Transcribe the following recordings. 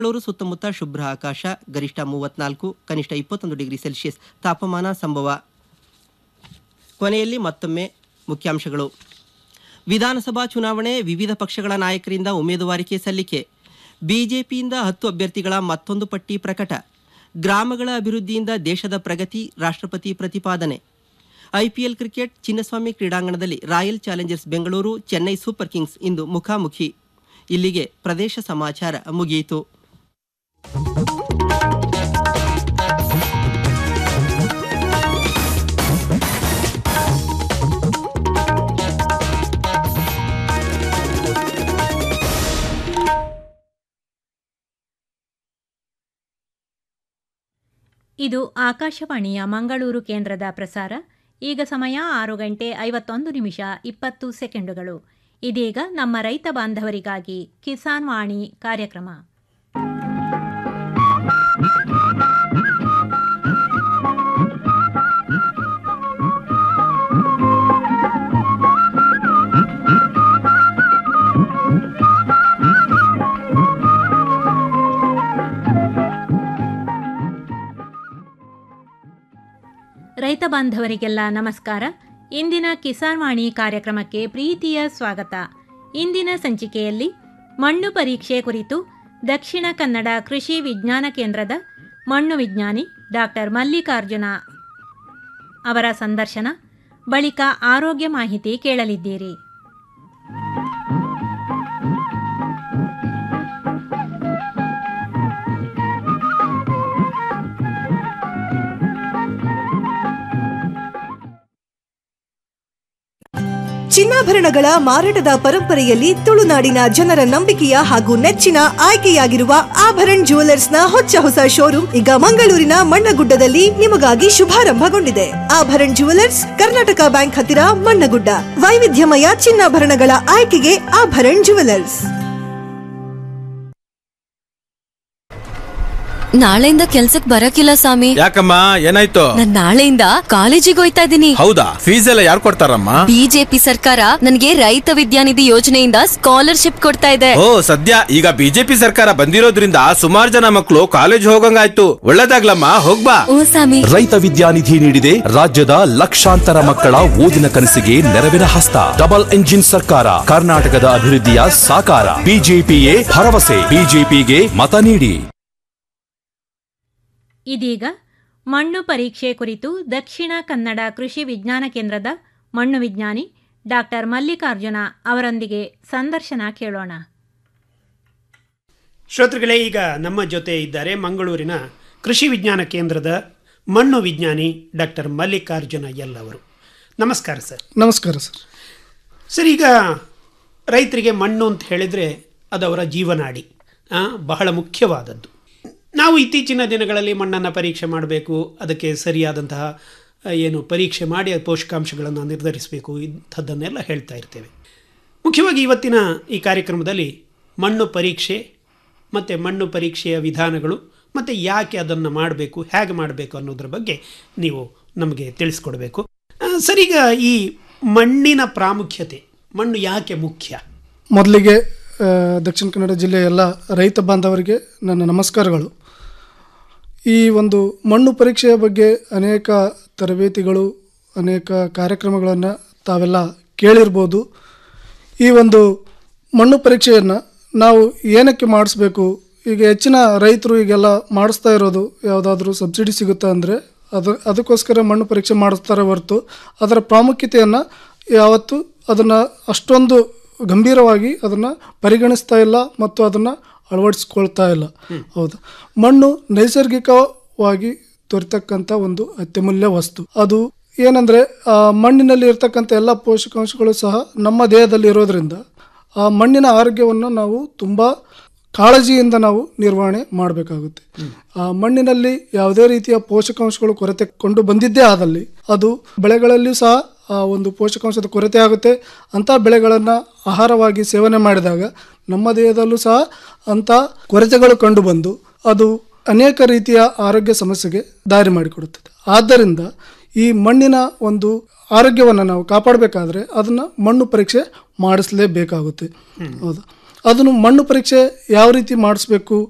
ಬೆಂಗಳೂರು ಸುತ್ತಮುತ್ತ ಶುಭ್ರ ಆಕಾಶ ಗರಿಷ್ಠ ಮೂವತ್ನಾಲ್ಕು ಕನಿಷ್ಠ ಇಪ್ಪತ್ತೊಂದು ಡಿಗ್ರಿ ಸೆಲ್ಸಿಯಸ್ ತಾಪಮಾನ ಸಂಭವ ಕೊನೆಯಲ್ಲಿ ಮತ್ತೊಮ್ಮೆ ಮುಖ್ಯಾಂಶಗಳು ವಿಧಾನಸಭಾ ಚುನಾವಣೆ ವಿವಿಧ ಪಕ್ಷಗಳ ನಾಯಕರಿಂದ ಉಮೇದುವಾರಿಕೆ ಸಲ್ಲಿಕೆ ಬಿಜೆಪಿಯಿಂದ ಹತ್ತು ಅಭ್ಯರ್ಥಿಗಳ ಮತ್ತೊಂದು ಪಟ್ಟಿ ಪ್ರಕಟ ಗ್ರಾಮಗಳ ಅಭಿವೃದ್ಧಿಯಿಂದ ದೇಶದ ಪ್ರಗತಿ ರಾಷ್ಟ್ರಪತಿ ಪ್ರತಿಪಾದನೆ ಐಪಿಎಲ್ ಕ್ರಿಕೆಟ್ ಚಿನ್ನಸ್ವಾಮಿ ಕ್ರೀಡಾಂಗಣದಲ್ಲಿ Royal Challengers Bengaluru Chennai Super Kings ಇಂದು ಮುಖಾಮುಖಿ ಇಲ್ಲಿಗೆ ಪ್ರದೇಶ ಸಮಾಚಾರ ಮುಗಿಯಿತು ಇದು ಆಕಾಶವಾಣಿಯ ಮಂಗಳೂರು ಕೇಂದ್ರದ ಪ್ರಸಾರ ಈಗ ಸಮಯ ಆರು ಗಂಟೆ ಐವತ್ತೊಂದು ನಿಮಿಷ ಇಪ್ಪತ್ತು ಸೆಕೆಂಡುಗಳು ಇದೀಗ ನಮ್ಮ ರೈತ ಬಾಂಧವರಿಗಾಗಿ ಕಿಸಾನ್ ವಾಣಿ ಕಾರ್ಯಕ್ರಮ ರೈತ ಬಾಂಧವರಿಗೆಲ್ಲ ನಮಸ್ಕಾರ ಇಂದಿನ ಕಿಸಾನ್ ವಾಣಿ ಕಾರ್ಯಕ್ರಮಕ್ಕೆ ಪ್ರೀತಿಯ ಸ್ವಾಗತ ಇಂದಿನ ಸಂಚಿಕೆಯಲ್ಲಿ ಮಣ್ಣು ಪರೀಕ್ಷೆ ಕುರಿತು ದಕ್ಷಿಣ ಕನ್ನಡ ಕೃಷಿ ವಿಜ್ಞಾನ ಕೇಂದ್ರದ ಮಣ್ಣು ವಿಜ್ಞಾನಿ ಡಾಕ್ಟರ್ ಮಲ್ಲಿಕಾರ್ಜುನ ಅವರ ಸಂದರ್ಶನ ಬಳಿಕ ಆರೋಗ್ಯ ಮಾಹಿತಿ ಕೇಳಲಿದ್ದೀರಿ ಚಿನ್ನಾಭರಣಗಳ ಮಾರಾಟದ ಪರಂಪರೆಯಲ್ಲಿ ತುಳುನಾಡಿನ ಜನರ ನಂಬಿಕೆಯ ಹಾಗೂ ನೆಚ್ಚಿನ ಆಯ್ಕೆಯಾಗಿರುವ ಆಭರಣ್ ಜುವೆಲ್ಲರ್ಸ್ನ ಹೊಚ್ಚ ಹೊಸ ಶೋರೂಮ್ ಈಗ ಮಂಗಳೂರಿನ ಮಣ್ಣಗುಡ್ಡದಲ್ಲಿ ನಿಮಗಾಗಿ ಶುಭಾರಂಭಗೊಂಡಿದೆ ಆಭರಣ್ ಜುವೆಲ್ಲರ್ಸ್ ಕರ್ನಾಟಕ ಬ್ಯಾಂಕ್ ಹತ್ತಿರ ಮಣ್ಣಗುಡ್ಡ ವೈವಿಧ್ಯಮಯ ಚಿನ್ನಾಭರಣಗಳ ಆಯ್ಕೆಗೆ ಆಭರಣ್ ಜುವೆಲ್ಲರ್ಸ್ ನಾಳೆಯಿಂದ ಕೆಲ್ಸಕ್ ಬರಕಿಲ್ಲ ಸ್ವಾಮಿ ಯಾಕಮ್ಮ ಏನಾಯ್ತು ನಾನ್ ನಾಳೆಯಿಂದ ಕಾಲೇಜಿಗೆ ಹೋಯ್ತಾ ಇದ್ದೀನಿ ಹೌದಾ ಫೀಸ್ ಎಲ್ಲ ಯಾರು ಕೊಡ್ತಾರಮ್ಮ ಬಿಜೆಪಿ ಸರ್ಕಾರ ನನಗೆ ರೈತ ವಿದ್ಯಾನಿಧಿ ಯೋಜನೆಯಿಂದ ಸ್ಕಾಲರ್ಶಿಪ್ ಕೊಡ್ತಾ ಇದೆ ಓ ಸದ್ಯ ಈಗ ಬಿಜೆಪಿ ಸರ್ಕಾರ ಬಂದಿರೋದ್ರಿಂದ ಸುಮಾರು ಜನ ಮಕ್ಕಳು ಕಾಲೇಜ್ ಹೋಗಂಗಾಯ್ತು ಒಳ್ಳೇದಾಗ್ಲಮ್ಮ ಹೋಗ್ಬಾ ಓ ಸ್ವಾಮಿ ರೈತ ವಿದ್ಯಾನಿಧಿ ನೀಡಿದೆ ರಾಜ್ಯದ ಲಕ್ಷಾಂತರ ಮಕ್ಕಳ ಓದಿನ ಕನಸಿಗೆ ನೆರವಿನ ಹಸ್ತ ಡಬಲ್ ಎಂಜಿನ್ ಸರ್ಕಾರ ಕರ್ನಾಟಕದ ಅಭಿವೃದ್ಧಿಯ ಸಾಕಾರ ಬಿಜೆಪಿಯೇ ಭರವಸೆ ಬಿಜೆಪಿಗೆ ಮತ ನೀಡಿ ಇದೀಗ ಮಣ್ಣು ಪರೀಕ್ಷೆ ಕುರಿತು ದಕ್ಷಿಣ ಕನ್ನಡ ಕೃಷಿ ವಿಜ್ಞಾನ ಕೇಂದ್ರದ ಮಣ್ಣು ವಿಜ್ಞಾನಿ ಡಾಕ್ಟರ್ ಮಲ್ಲಿಕಾರ್ಜುನ ಅವರೊಂದಿಗೆ ಸಂದರ್ಶನ ಕೇಳೋಣ ಶ್ರೋತೃಗಳೇ ಈಗ ನಮ್ಮ ಜೊತೆ ಇದ್ದಾರೆ ಮಂಗಳೂರಿನ ಕೃಷಿ ವಿಜ್ಞಾನ ಕೇಂದ್ರದ ಮಣ್ಣು ವಿಜ್ಞಾನಿ ಡಾಕ್ಟರ್ ಮಲ್ಲಿಕಾರ್ಜುನ ಎಲ್ ಅವರು ನಮಸ್ಕಾರ ಸರ್ ನಮಸ್ಕಾರ ಸರ್ ಸರ್ ಈಗ ರೈತರಿಗೆ ಮಣ್ಣು ಅಂತ ಹೇಳಿದರೆ ಅದು ಅವರ ಜೀವನಾಡಿ ಆ, ಬಹಳ ಮುಖ್ಯವಾದದ್ದು ನಾವು ಇತ್ತೀಚಿನ ದಿನಗಳಲ್ಲಿ ಮಣ್ಣನ್ನು ಪರೀಕ್ಷೆ ಮಾಡಬೇಕು ಅದಕ್ಕೆ ಸರಿಯಾದಂತಹ ಆ, ಏನು ಪರೀಕ್ಷೆ ಮಾಡಿ ಆ ಪೋಷಕಾಂಶಗಳನ್ನು ನಿರ್ಧರಿಸಬೇಕು ಇಂಥದ್ದನ್ನೆಲ್ಲ ಹೇಳ್ತಾ ಇರ್ತೇವೆ ಮುಖ್ಯವಾಗಿ ಇವತ್ತಿನ ಈ ಕಾರ್ಯಕ್ರಮದಲ್ಲಿ ಮಣ್ಣು ಪರೀಕ್ಷೆ ಮತ್ತು ಮಣ್ಣು ಪರೀಕ್ಷೆಯ ವಿಧಾನಗಳು ಮತ್ತು ಯಾಕೆ ಅದನ್ನು ಮಾಡಬೇಕು ಹೇಗೆ ಮಾಡಬೇಕು ಅನ್ನೋದ್ರ ಬಗ್ಗೆ ನೀವು ನಮಗೆ ತಿಳಿಸ್ಕೊಡ್ಬೇಕು ಆ, ಸರ್ ಈಗ ಈ ಮಣ್ಣಿನ ಪ್ರಾಮುಖ್ಯತೆ ಮಣ್ಣು ಯಾಕೆ ಮುಖ್ಯ ಮೊದಲಿಗೆ ಆ, ದಕ್ಷಿಣ ಕನ್ನಡ ಜಿಲ್ಲೆಯ ಎಲ್ಲ ರೈತ ಬಾಂಧವರಿಗೆ ನನ್ನ ನಮಸ್ಕಾರಗಳು ಈ ಒಂದು ಮಣ್ಣು ಪರೀಕ್ಷೆಯ ಬಗ್ಗೆ ಅನೇಕ ತರಬೇತಿಗಳು ಅನೇಕ ಕಾರ್ಯಕ್ರಮಗಳನ್ನು ತಾವೆಲ್ಲ ಕೇಳಿರ್ಬೋದು ಈ ಒಂದು ಮಣ್ಣು ಪರೀಕ್ಷೆಯನ್ನು ನಾವು ಏನಕ್ಕೆ ಮಾಡಿಸ್ಬೇಕು ಈಗ ಹೆಚ್ಚಿನ ರೈತರು ಈಗೆಲ್ಲ ಮಾಡಿಸ್ತಾ ಇರೋದು ಯಾವುದಾದ್ರೂ ಸಬ್ಸಿಡಿ ಸಿಗುತ್ತಾ ಅಂದರೆ ಅದು ಅದಕ್ಕೋಸ್ಕರ ಮಣ್ಣು ಪರೀಕ್ಷೆ ಮಾಡಿಸ್ತಾರೆ ಹೊರತು ಅದರ ಪ್ರಾಮುಖ್ಯತೆಯನ್ನು ಯಾವತ್ತು ಅದನ್ನು ಅಷ್ಟೊಂದು ಗಂಭೀರವಾಗಿ ಅದನ್ನು ಪರಿಗಣಿಸ್ತಾ ಇಲ್ಲ ಮತ್ತು ಅದನ್ನು ಅಳವಡಿಸ್ಕೊಳ್ತಾ ಇಲ್ಲ ಹೌದು ಮಣ್ಣು ನೈಸರ್ಗಿಕವಾಗಿ ದೊರೆತಕ್ಕಂಥ ಒಂದು ಅತ್ಯಮೂಲ್ಯ ವಸ್ತು ಅದು ಏನಂದರೆ ಆ ಮಣ್ಣಿನಲ್ಲಿ ಇರ್ತಕ್ಕಂಥ ಎಲ್ಲ ಪೋಷಕಾಂಶಗಳು ಸಹ ನಮ್ಮ ದೇಹದಲ್ಲಿ ಇರೋದ್ರಿಂದ ಆ ಮಣ್ಣಿನ ಆರೋಗ್ಯವನ್ನು ನಾವು ತುಂಬ ಕಾಳಜಿಯಿಂದ ನಾವು ನಿರ್ವಹಣೆ ಮಾಡಬೇಕಾಗುತ್ತೆ ಆ ಮಣ್ಣಿನಲ್ಲಿ ಯಾವುದೇ ರೀತಿಯ ಪೋಷಕಾಂಶಗಳು ಕೊರತೆ ಕೊಂಡು ಬಂದಿದ್ದೇ ಆದಲ್ಲಿ ಅದು ಬೆಳೆಗಳಲ್ಲಿ ಸಹ ಆ ಒಂದು ಪೋಷಕಾಂಶದ ಕೊರತೆ ಆಗುತ್ತೆ ಅಂಥ ಬೆಳೆಗಳನ್ನು ಆಹಾರವಾಗಿ ಸೇವನೆ ಮಾಡಿದಾಗ ನಮ್ಮ ದೇಹದಲ್ಲೂ ಸಹ ಅಂಥ ಕೊರತೆಗಳು ಕಂಡು ಬಂದು ಅದು ಅನೇಕ ರೀತಿಯ ಆರೋಗ್ಯ ಸಮಸ್ಯೆಗೆ ದಾರಿ ಮಾಡಿಕೊಡುತ್ತದೆ ಆದ್ದರಿಂದ ಈ ಮಣ್ಣಿನ ಒಂದು ಆರೋಗ್ಯವನ್ನು ನಾವು ಕಾಪಾಡಬೇಕಾದ್ರೆ ಅದನ್ನು ಮಣ್ಣು ಪರೀಕ್ಷೆ ಮಾಡಿಸಲೇಬೇಕಾಗುತ್ತೆ ಹೌದು ಅದನ್ನು ಮಣ್ಣು ಪರೀಕ್ಷೆ ಯಾವ ರೀತಿ ಮಾಡಿಸ್ಬೇಕು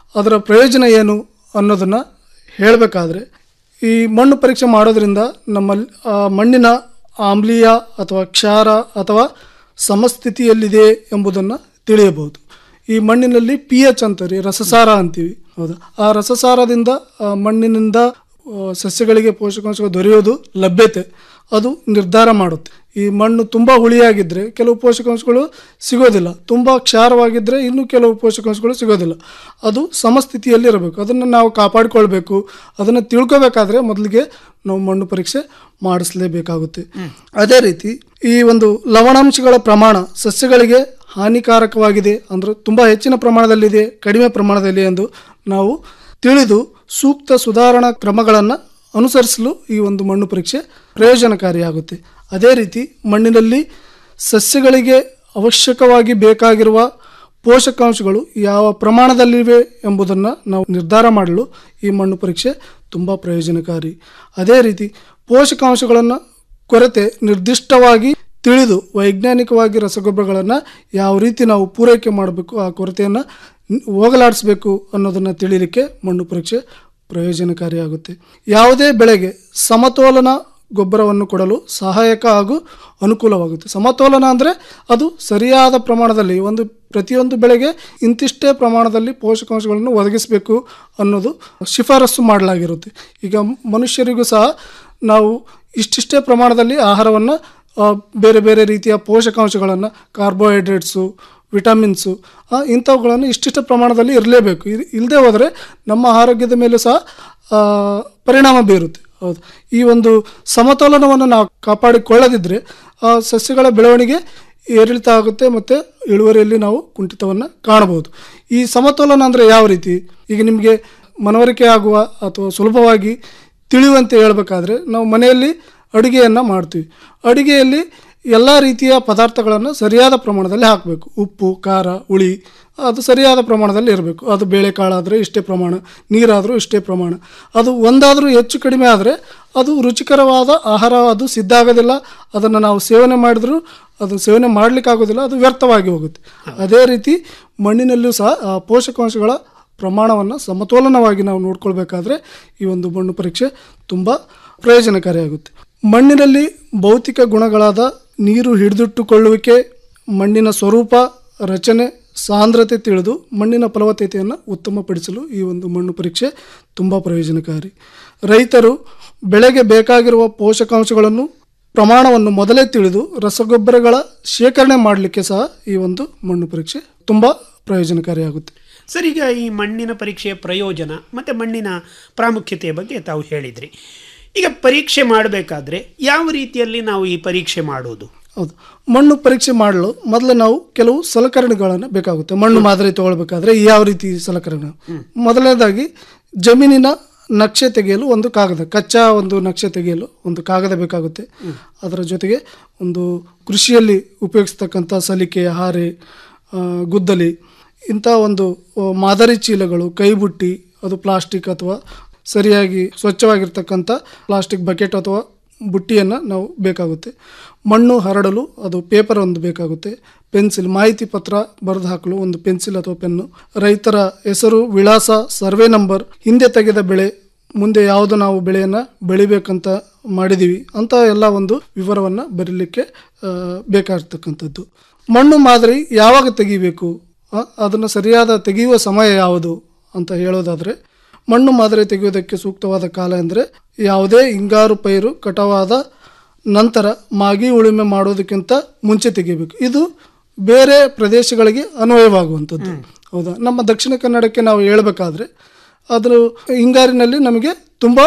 ಅದರ ಪ್ರಯೋಜನ ಏನು ಅನ್ನೋದನ್ನು ಹೇಳಬೇಕಾದ್ರೆ ಈ ಮಣ್ಣು ಪರೀಕ್ಷೆ ಮಾಡೋದ್ರಿಂದ ನಮ್ಮಲ್ಲಿ ಆ ಮಣ್ಣಿನ ಆಮ್ಲೀಯ ಅಥವಾ ಕ್ಷಾರ ಅಥವಾ ಸಮಸ್ಥಿತಿಯಲ್ಲಿದೆ ಎಂಬುದನ್ನು ತಿಳಿಯಬಹುದು ಈ ಮಣ್ಣಿನಲ್ಲಿ ಪಿ ಎಚ್ ಅಂತೀವಿ ರಸಸಾರ ಅಂತೀವಿ ಹೌದಾ ಆ ರಸಸಾರದಿಂದ ಆ ಮಣ್ಣಿನಿಂದ ಆ, ಸಸ್ಯಗಳಿಗೆ ಪೋಷಕಾಂಶಗಳು ದೊರೆಯೋದು ಲಭ್ಯತೆ ಅದು ನಿರ್ಧಾರ ಮಾಡುತ್ತೆ ಈ ಮಣ್ಣು ತುಂಬ ಹುಳಿಯಾಗಿದ್ದರೆ ಕೆಲವು ಪೋಷಕಾಂಶಗಳು ಸಿಗೋದಿಲ್ಲ ತುಂಬ ಕ್ಷಾರವಾಗಿದ್ದರೆ ಇನ್ನೂ ಕೆಲವು ಪೋಷಕಾಂಶಗಳು ಸಿಗೋದಿಲ್ಲ ಅದು ಸಮಸ್ಥಿತಿಯಲ್ಲಿ ಇರಬೇಕು ಅದನ್ನು ನಾವು ಕಾಪಾಡಿಕೊಳ್ಬೇಕು ಅದನ್ನು ತಿಳ್ಕೊಬೇಕಾದ್ರೆ ಮೊದಲಿಗೆ ನಾವು ಮಣ್ಣು ಪರೀಕ್ಷೆ ಮಾಡಿಸಲೇಬೇಕಾಗುತ್ತೆ ಅದೇ ರೀತಿ ಈ ಒಂದು ಲವಣಾಂಶಗಳ ಪ್ರಮಾಣ ಸಸ್ಯಗಳಿಗೆ ಹಾನಿಕಾರಕವಾಗಿದೆ ಅಂದರೆ ತುಂಬ ಹೆಚ್ಚಿನ ಪ್ರಮಾಣದಲ್ಲಿದೆ ಕಡಿಮೆ ಪ್ರಮಾಣದಲ್ಲಿ ಎಂದು ನಾವು ತಿಳಿದು ಸೂಕ್ತ ಸುಧಾರಣಾ ಕ್ರಮಗಳನ್ನು ಅನುಸರಿಸಲು ಈ ಒಂದು ಮಣ್ಣು ಪರೀಕ್ಷೆ ಪ್ರಯೋಜನಕಾರಿಯಾಗುತ್ತೆ ಅದೇ ರೀತಿ ಮಣ್ಣಿನಲ್ಲಿ ಸಸ್ಯಗಳಿಗೆ ಅವಶ್ಯಕವಾಗಿ ಬೇಕಾಗಿರುವ ಪೋಷಕಾಂಶಗಳು ಯಾವ ಪ್ರಮಾಣದಲ್ಲಿವೆ ಎಂಬುದನ್ನು ನಾವು ನಿರ್ಧಾರ ಮಾಡಲು ಈ ಮಣ್ಣು ಪರೀಕ್ಷೆ ತುಂಬ ಪ್ರಯೋಜನಕಾರಿ ಅದೇ ರೀತಿ ಪೋಷಕಾಂಶಗಳನ್ನು ಕೊರತೆ ನಿರ್ದಿಷ್ಟವಾಗಿ ತಿಳಿದು ವೈಜ್ಞಾನಿಕವಾಗಿ ರಸಗೊಬ್ಬರಗಳನ್ನು ಯಾವ ರೀತಿ ನಾವು ಪೂರೈಕೆ ಮಾಡಬೇಕು ಆ ಕೊರತೆಯನ್ನು ಹೋಗಲಾಡಿಸಬೇಕು ಅನ್ನೋದನ್ನು ತಿಳಿಯಲಿಕ್ಕೆ ಮಣ್ಣು ಪರೀಕ್ಷೆ ಪ್ರಯೋಜನಕಾರಿಯಾಗುತ್ತೆ ಯಾವುದೇ ಬೆಳೆಗೆ ಸಮತೋಲನ ಗೊಬ್ಬರವನ್ನು ಕೊಡಲು ಸಹಾಯಕ ಹಾಗೂ ಅನುಕೂಲವಾಗುತ್ತೆ ಸಮತೋಲನ ಅಂದರೆ ಅದು ಸರಿಯಾದ ಪ್ರಮಾಣದಲ್ಲಿ ಒಂದು ಪ್ರತಿಯೊಂದು ಬೆಳೆಗೆ ಇಂತಿಷ್ಟೇ ಪ್ರಮಾಣದಲ್ಲಿ ಪೋಷಕಾಂಶಗಳನ್ನು ಒದಗಿಸಬೇಕು ಅನ್ನೋದು ಶಿಫಾರಸು ಮಾಡಲಾಗಿರುತ್ತೆ ಈಗ ಮನುಷ್ಯರಿಗೂ ಸಹ ನಾವು ಇಷ್ಟಿಷ್ಟೇ ಪ್ರಮಾಣದಲ್ಲಿ ಆಹಾರವನ್ನು ಆ, ಬೇರೆ ಬೇರೆ ರೀತಿಯ ಪೋಷಕಾಂಶಗಳನ್ನು ಕಾರ್ಬೋಹೈಡ್ರೇಟ್ಸು ವಿಟಮಿನ್ಸು ಆ, ಇಂಥವುಗಳನ್ನು ಇಷ್ಟಿಷ್ಟ ಪ್ರಮಾಣದಲ್ಲಿ ಇರಲೇಬೇಕು ಇಲ್ಲದೆ ಹೋದರೆ ನಮ್ಮ ಆರೋಗ್ಯದ ಮೇಲೆ ಸಹ ಆ, ಪರಿಣಾಮ ಬೀರುತ್ತೆ ಹೌದು ಈ ಒಂದು ಸಮತೋಲನವನ್ನು ನಾವು ಕಾಪಾಡಿಕೊಳ್ಳದಿದ್ದರೆ ಆ ಸಸ್ಯಗಳ ಬೆಳವಣಿಗೆ ಏರಿಳಿತ ಆಗುತ್ತೆ ಮತ್ತು ಇಳುವರಿಯಲ್ಲಿ ನಾವು ಕುಂಠಿತವನ್ನು ಕಾಣಬಹುದು ಈ ಸಮತೋಲನ ಅಂದರೆ ಯಾವ ರೀತಿ ಈಗ ನಿಮಗೆ ಮನವರಿಕೆ ಆಗುವ ಅಥವಾ ಸುಲಭವಾಗಿ ತಿಳಿಯುವಂತೆ ಹೇಳಬೇಕಾದ್ರೆ ನಾವು ಮನೆಯಲ್ಲಿ ಅಡುಗೆಯನ್ನು ಮಾಡ್ತೀವಿ ಅಡುಗೆಯಲ್ಲಿ ಎಲ್ಲ ರೀತಿಯ ಪದಾರ್ಥಗಳನ್ನು ಸರಿಯಾದ ಪ್ರಮಾಣದಲ್ಲಿ ಹಾಕಬೇಕು ಉಪ್ಪು ಖಾರ ಹುಳಿ ಅದು ಸರಿಯಾದ ಪ್ರಮಾಣದಲ್ಲಿ ಇರಬೇಕು ಅದು ಬೇಳೆಕಾಳಾದರೆ ಇಷ್ಟೇ ಪ್ರಮಾಣ ನೀರಾದರೂ ಇಷ್ಟೇ ಪ್ರಮಾಣ ಅದು ಒಂದಾದರೂ ಹೆಚ್ಚು ಕಡಿಮೆ ಆದರೆ ಅದು ರುಚಿಕರವಾದ ಆಹಾರ ಅದು ಸಿದ್ಧ ಆಗೋದಿಲ್ಲ ಅದನ್ನು ನಾವು ಸೇವನೆ ಮಾಡಿದ್ರೂ ಅದು ಸೇವನೆ ಮಾಡಲಿಕ್ಕಾಗೋದಿಲ್ಲ ಅದು ವ್ಯರ್ಥವಾಗಿ ಹೋಗುತ್ತೆ ಅದೇ ರೀತಿ ಮಣ್ಣಿನಲ್ಲೂ ಸಹ ಆ ಪೋಷಕಾಂಶಗಳ ಪ್ರಮಾಣವನ್ನು ಸಮತೋಲನವಾಗಿ ನಾವು ನೋಡ್ಕೊಳ್ಬೇಕಾದ್ರೆ ಈ ಒಂದು ಮಣ್ಣು ಪರೀಕ್ಷೆ ತುಂಬ ಪ್ರಯೋಜನಕಾರಿಯಾಗುತ್ತೆ ಮಣ್ಣಿನಲ್ಲಿ ಭೌತಿಕ ಗುಣಗಳಾದ ನೀರು ಹಿಡಿದಿಟ್ಟುಕೊಳ್ಳುವಿಕೆ ಮಣ್ಣಿನ ಸ್ವರೂಪ ರಚನೆ ಸಾಂದ್ರತೆ ತಿಳಿದು ಮಣ್ಣಿನ ಫಲವತ್ತತೆಯನ್ನು ಉತ್ತಮಪಡಿಸಲು ಈ ಒಂದು ಮಣ್ಣು ಪರೀಕ್ಷೆ ತುಂಬ ಪ್ರಯೋಜನಕಾರಿ ರೈತರು ಬೆಳೆಗೆ ಬೇಕಾಗಿರುವ ಪೋಷಕಾಂಶಗಳನ್ನು ಪ್ರಮಾಣವನ್ನು ಮೊದಲೇ ತಿಳಿದು ರಸಗೊಬ್ಬರಗಳ ಶೇಖರಣೆ ಮಾಡಲಿಕ್ಕೆ ಸಹ ಈ ಒಂದು ಮಣ್ಣು ಪರೀಕ್ಷೆ ತುಂಬ ಪ್ರಯೋಜನಕಾರಿಯಾಗುತ್ತೆ ಸರ್ ಈಗ ಈ ಮಣ್ಣಿನ ಪರೀಕ್ಷೆಯ ಪ್ರಯೋಜನ ಮತ್ತು ಮಣ್ಣಿನ ಪ್ರಾಮುಖ್ಯತೆಯ ಬಗ್ಗೆ ತಾವು ಹೇಳಿದ್ರಿ ಈಗ ಪರೀಕ್ಷೆ ಮಾಡಬೇಕಾದ್ರೆ ಯಾವ ರೀತಿಯಲ್ಲಿ ನಾವು ಈ ಪರೀಕ್ಷೆ ಮಾಡೋದು ಹೌದು ಮಣ್ಣು ಪರೀಕ್ಷೆ ಮಾಡಲು ಮೊದಲು ನಾವು ಕೆಲವು ಸಲಕರಣೆಗಳನ್ನು ಬೇಕಾಗುತ್ತೆ ಮಣ್ಣು ಮಾದರಿ ತಗೊಳ್ಬೇಕಾದ್ರೆ ಯಾವ ರೀತಿ ಸಲಕರಣೆ ಮೊದಲನೇದಾಗಿ ಜಮೀನಿನ ನಕ್ಷೆ ತೆಗೆಯಲು ಒಂದು ಕಾಗದ ಕಚ್ಚಾ ಒಂದು ನಕ್ಷೆ ತೆಗೆಯಲು ಒಂದು ಕಾಗದ ಬೇಕಾಗುತ್ತೆ ಅದರ ಜೊತೆಗೆ ಒಂದು ಕೃಷಿಯಲ್ಲಿ ಉಪಯೋಗಿಸ್ತಕ್ಕಂಥ ಸಲಿಕೆ ಹಾರೆ ಆ, ಗುದ್ದಲಿ ಇಂಥ ಒಂದು ಆ, ಮಾದರಿ ಚೀಲಗಳು ಕೈಬುಟ್ಟಿ ಅದು ಪ್ಲಾಸ್ಟಿಕ್ ಅಥವಾ ಸರಿಯಾಗಿ ಸ್ವಚ್ಛವಾಗಿರ್ತಕ್ಕಂಥ ಪ್ಲಾಸ್ಟಿಕ್ ಬಕೆಟ್ ಅಥವಾ ಬುಟ್ಟಿಯನ್ನು ನಾವು ಬೇಕಾಗುತ್ತೆ ಮಣ್ಣು ಹರಡಲು ಅದು ಪೇಪರ್ ಒಂದು ಬೇಕಾಗುತ್ತೆ ಪೆನ್ಸಿಲ್ ಮಾಹಿತಿ ಪತ್ರ ಬರೆದು ಹಾಕಲು ಒಂದು ಪೆನ್ಸಿಲ್ ಅಥವಾ ಪೆನ್ನು ರೈತರ ಹೆಸರು ವಿಳಾಸ ಸರ್ವೆ ನಂಬರ್ ಹಿಂದೆ ತೆಗೆದ ಬೆಳೆ ಮುಂದೆ ಯಾವುದು ನಾವು ಬೆಳೆಯನ್ನು ಬೆಳಿಬೇಕಂತ ಮಾಡಿದ್ದೀವಿ ಅಂತ ಎಲ್ಲ ಒಂದು ವಿವರವನ್ನು ಬರೀಲಿಕ್ಕೆ ಆ, ಬೇಕಾಗಿರ್ತಕ್ಕಂಥದ್ದು ಮಣ್ಣು ಮಾದರಿ ಯಾವಾಗ ತೆಗಿಬೇಕು ಅದನ್ನು ಸರಿಯಾದ ತೆಗೆಯುವ ಸಮಯ ಯಾವುದು ಅಂತ ಹೇಳೋದಾದರೆ ಮಣ್ಣು ಮಾದರಿ ತೆಗೆಯುವುದಕ್ಕೆ ಸೂಕ್ತವಾದ ಕಾಲ ಅಂದರೆ ಯಾವುದೇ ಹಿಂಗಾರು ಪೈರು ಕಟಾವಾದ ನಂತರ ಮಾಗಿ ಉಳುಮೆ ಮಾಡೋದಕ್ಕಿಂತ ಮುಂಚೆ ತೆಗಿಬೇಕು ಇದು ಬೇರೆ ಪ್ರದೇಶಗಳಿಗೆ ಅನ್ವಯವಾಗುವಂಥದ್ದು ಹೌದಾ ನಮ್ಮ ದಕ್ಷಿಣ ಕನ್ನಡಕ್ಕೆ ನಾವು ಹೇಳ್ಬೇಕಾದ್ರೆ ಅದು ಹಿಂಗಾರಿನಲ್ಲಿ ನಮಗೆ ತುಂಬ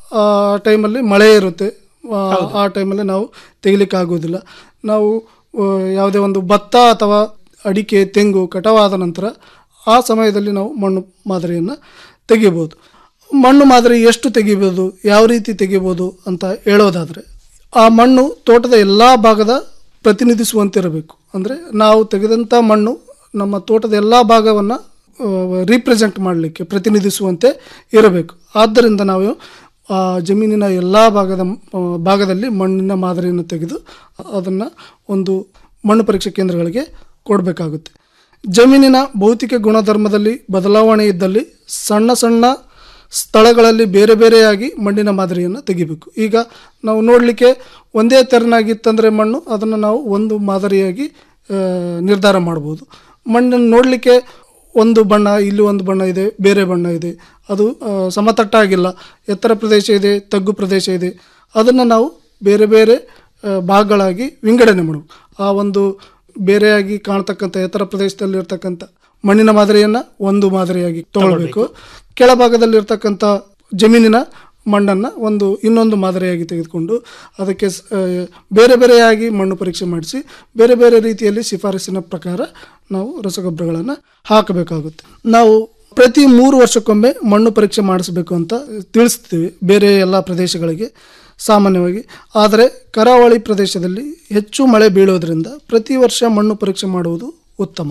ಟೈಮಲ್ಲಿ ಮಳೆ ಇರುತ್ತೆ ಆ, ಆ ಟೈಮಲ್ಲಿ ನಾವು ತೆಗಿಲಿಕ್ಕೆ ಆಗೋದಿಲ್ಲ ನಾವು ಆ, ಯಾವುದೇ ಒಂದು ಭತ್ತ ಅಥವಾ ಅಡಿಕೆ ತೆಂಗು ಕಟಾವಾದ ನಂತರ ಆ ಸಮಯದಲ್ಲಿ ನಾವು ಮಣ್ಣು ಮಾದರಿಯನ್ನು ತೆಗಿಬೋದು ಮಣ್ಣು ಮಾದರಿ ಎಷ್ಟು ತೆಗಿಬೋದು ಯಾವ ರೀತಿ ತೆಗಿಬೋದು ಅಂತ ಹೇಳೋದಾದರೆ ಆ ಮಣ್ಣು ತೋಟದ ಎಲ್ಲ ಭಾಗದ ಪ್ರತಿನಿಧಿಸುವಂತಿರಬೇಕು ಅಂದರೆ ನಾವು ತೆಗೆದಂಥ ಮಣ್ಣು ನಮ್ಮ ತೋಟದ ಎಲ್ಲ ಭಾಗವನ್ನು ರೀಪ್ರೆಸೆಂಟ್ ಮಾಡಲಿಕ್ಕೆ ಪ್ರತಿನಿಧಿಸುವಂತೆ ಇರಬೇಕು ಆದ್ದರಿಂದ ನಾವು ಆ ಜಮೀನಿನ ಎಲ್ಲ ಭಾಗದ ಆ, ಭಾಗದಲ್ಲಿ ಮಣ್ಣಿನ ಮಾದರಿಯನ್ನು ತೆಗೆದು ಅದನ್ನು ಒಂದು ಮಣ್ಣು ಪರೀಕ್ಷೆ ಕೇಂದ್ರಗಳಿಗೆ ಕೊಡಬೇಕಾಗುತ್ತೆ ಜಮೀನಿನ ಭೌತಿಕ ಗುಣಧರ್ಮದಲ್ಲಿ ಬದಲಾವಣೆ ಇದ್ದಲ್ಲಿ ಸಣ್ಣ ಸಣ್ಣ ಸ್ಥಳಗಳಲ್ಲಿ ಬೇರೆ ಬೇರೆಯಾಗಿ ಮಣ್ಣಿನ ಮಾದರಿಯನ್ನು ತೆಗಿಬೇಕು ಈಗ ನಾವು ನೋಡಲಿಕ್ಕೆ ಒಂದೇ ತೆರನಾಗಿತ್ತಂದರೆ ಮಣ್ಣು ಅದನ್ನು ನಾವು ಒಂದು ಮಾದರಿಯಾಗಿ ಆ, ನಿರ್ಧಾರ ಮಾಡ್ಬೋದು ಮಣ್ಣನ್ನು ನೋಡಲಿಕ್ಕೆ ಒಂದು ಬಣ್ಣ ಇಲ್ಲಿ ಒಂದು ಬಣ್ಣ ಇದೆ ಬೇರೆ ಬಣ್ಣ ಇದೆ ಅದು ಆ, ಸಮತಟ್ಟಾಗಿಲ್ಲ ಎತ್ತರ ಪ್ರದೇಶ ಇದೆ ತಗ್ಗು ಪ್ರದೇಶ ಇದೆ ಅದನ್ನು ನಾವು ಬೇರೆ ಬೇರೆ ಆ, ಭಾಗಗಳಾಗಿ ವಿಂಗಡಣೆ ಮಾಡಬೇಕು ಆ ಒಂದು ಬೇರೆಯಾಗಿ ಕಾಣ್ತಕ್ಕಂಥ ಎತ್ತರ ಪ್ರದೇಶದಲ್ಲಿ ಇರ್ತಕ್ಕಂಥ ಮಣ್ಣಿನ ಮಾದರಿಯನ್ನು ಒಂದು ಮಾದರಿಯಾಗಿ ತಗೊಳ್ಬೇಕು ಕೆಳಭಾಗದಲ್ಲಿರ್ತಕ್ಕಂಥ ಜಮೀನಿನ ಮಣ್ಣನ್ನು ಒಂದು ಇನ್ನೊಂದು ಮಾದರಿಯಾಗಿ ತೆಗೆದುಕೊಂಡು ಅದಕ್ಕೆ ಸ್- ಆ, ಬೇರೆ ಬೇರೆಯಾಗಿ ಮಣ್ಣು ಪರೀಕ್ಷೆ ಮಾಡಿಸಿ ಬೇರೆ ಬೇರೆ ರೀತಿಯಲ್ಲಿ ಶಿಫಾರಸಿನ ಪ್ರಕಾರ ನಾವು ರಸಗೊಬ್ಬರಗಳನ್ನು ಹಾಕಬೇಕಾಗುತ್ತೆ ನಾವು ಪ್ರತಿ ಮೂರು ವರ್ಷಕ್ಕೊಮ್ಮೆ ಮಣ್ಣು ಪರೀಕ್ಷೆ ಮಾಡಿಸಬೇಕು ಅಂತ ತಿಳಿಸ್ತೀವಿ ಬೇರೆ ಎಲ್ಲ ಪ್ರದೇಶಗಳಿಗೆ ಸಾಮಾನ್ಯವಾಗಿ ಆದರೆ ಕರಾವಳಿ ಪ್ರದೇಶದಲ್ಲಿ ಹೆಚ್ಚು ಮಳೆ ಬೀಳೋದ್ರಿಂದ ಪ್ರತಿ ವರ್ಷ ಮಣ್ಣು ಪರೀಕ್ಷೆ ಮಾಡುವುದು ಉತ್ತಮ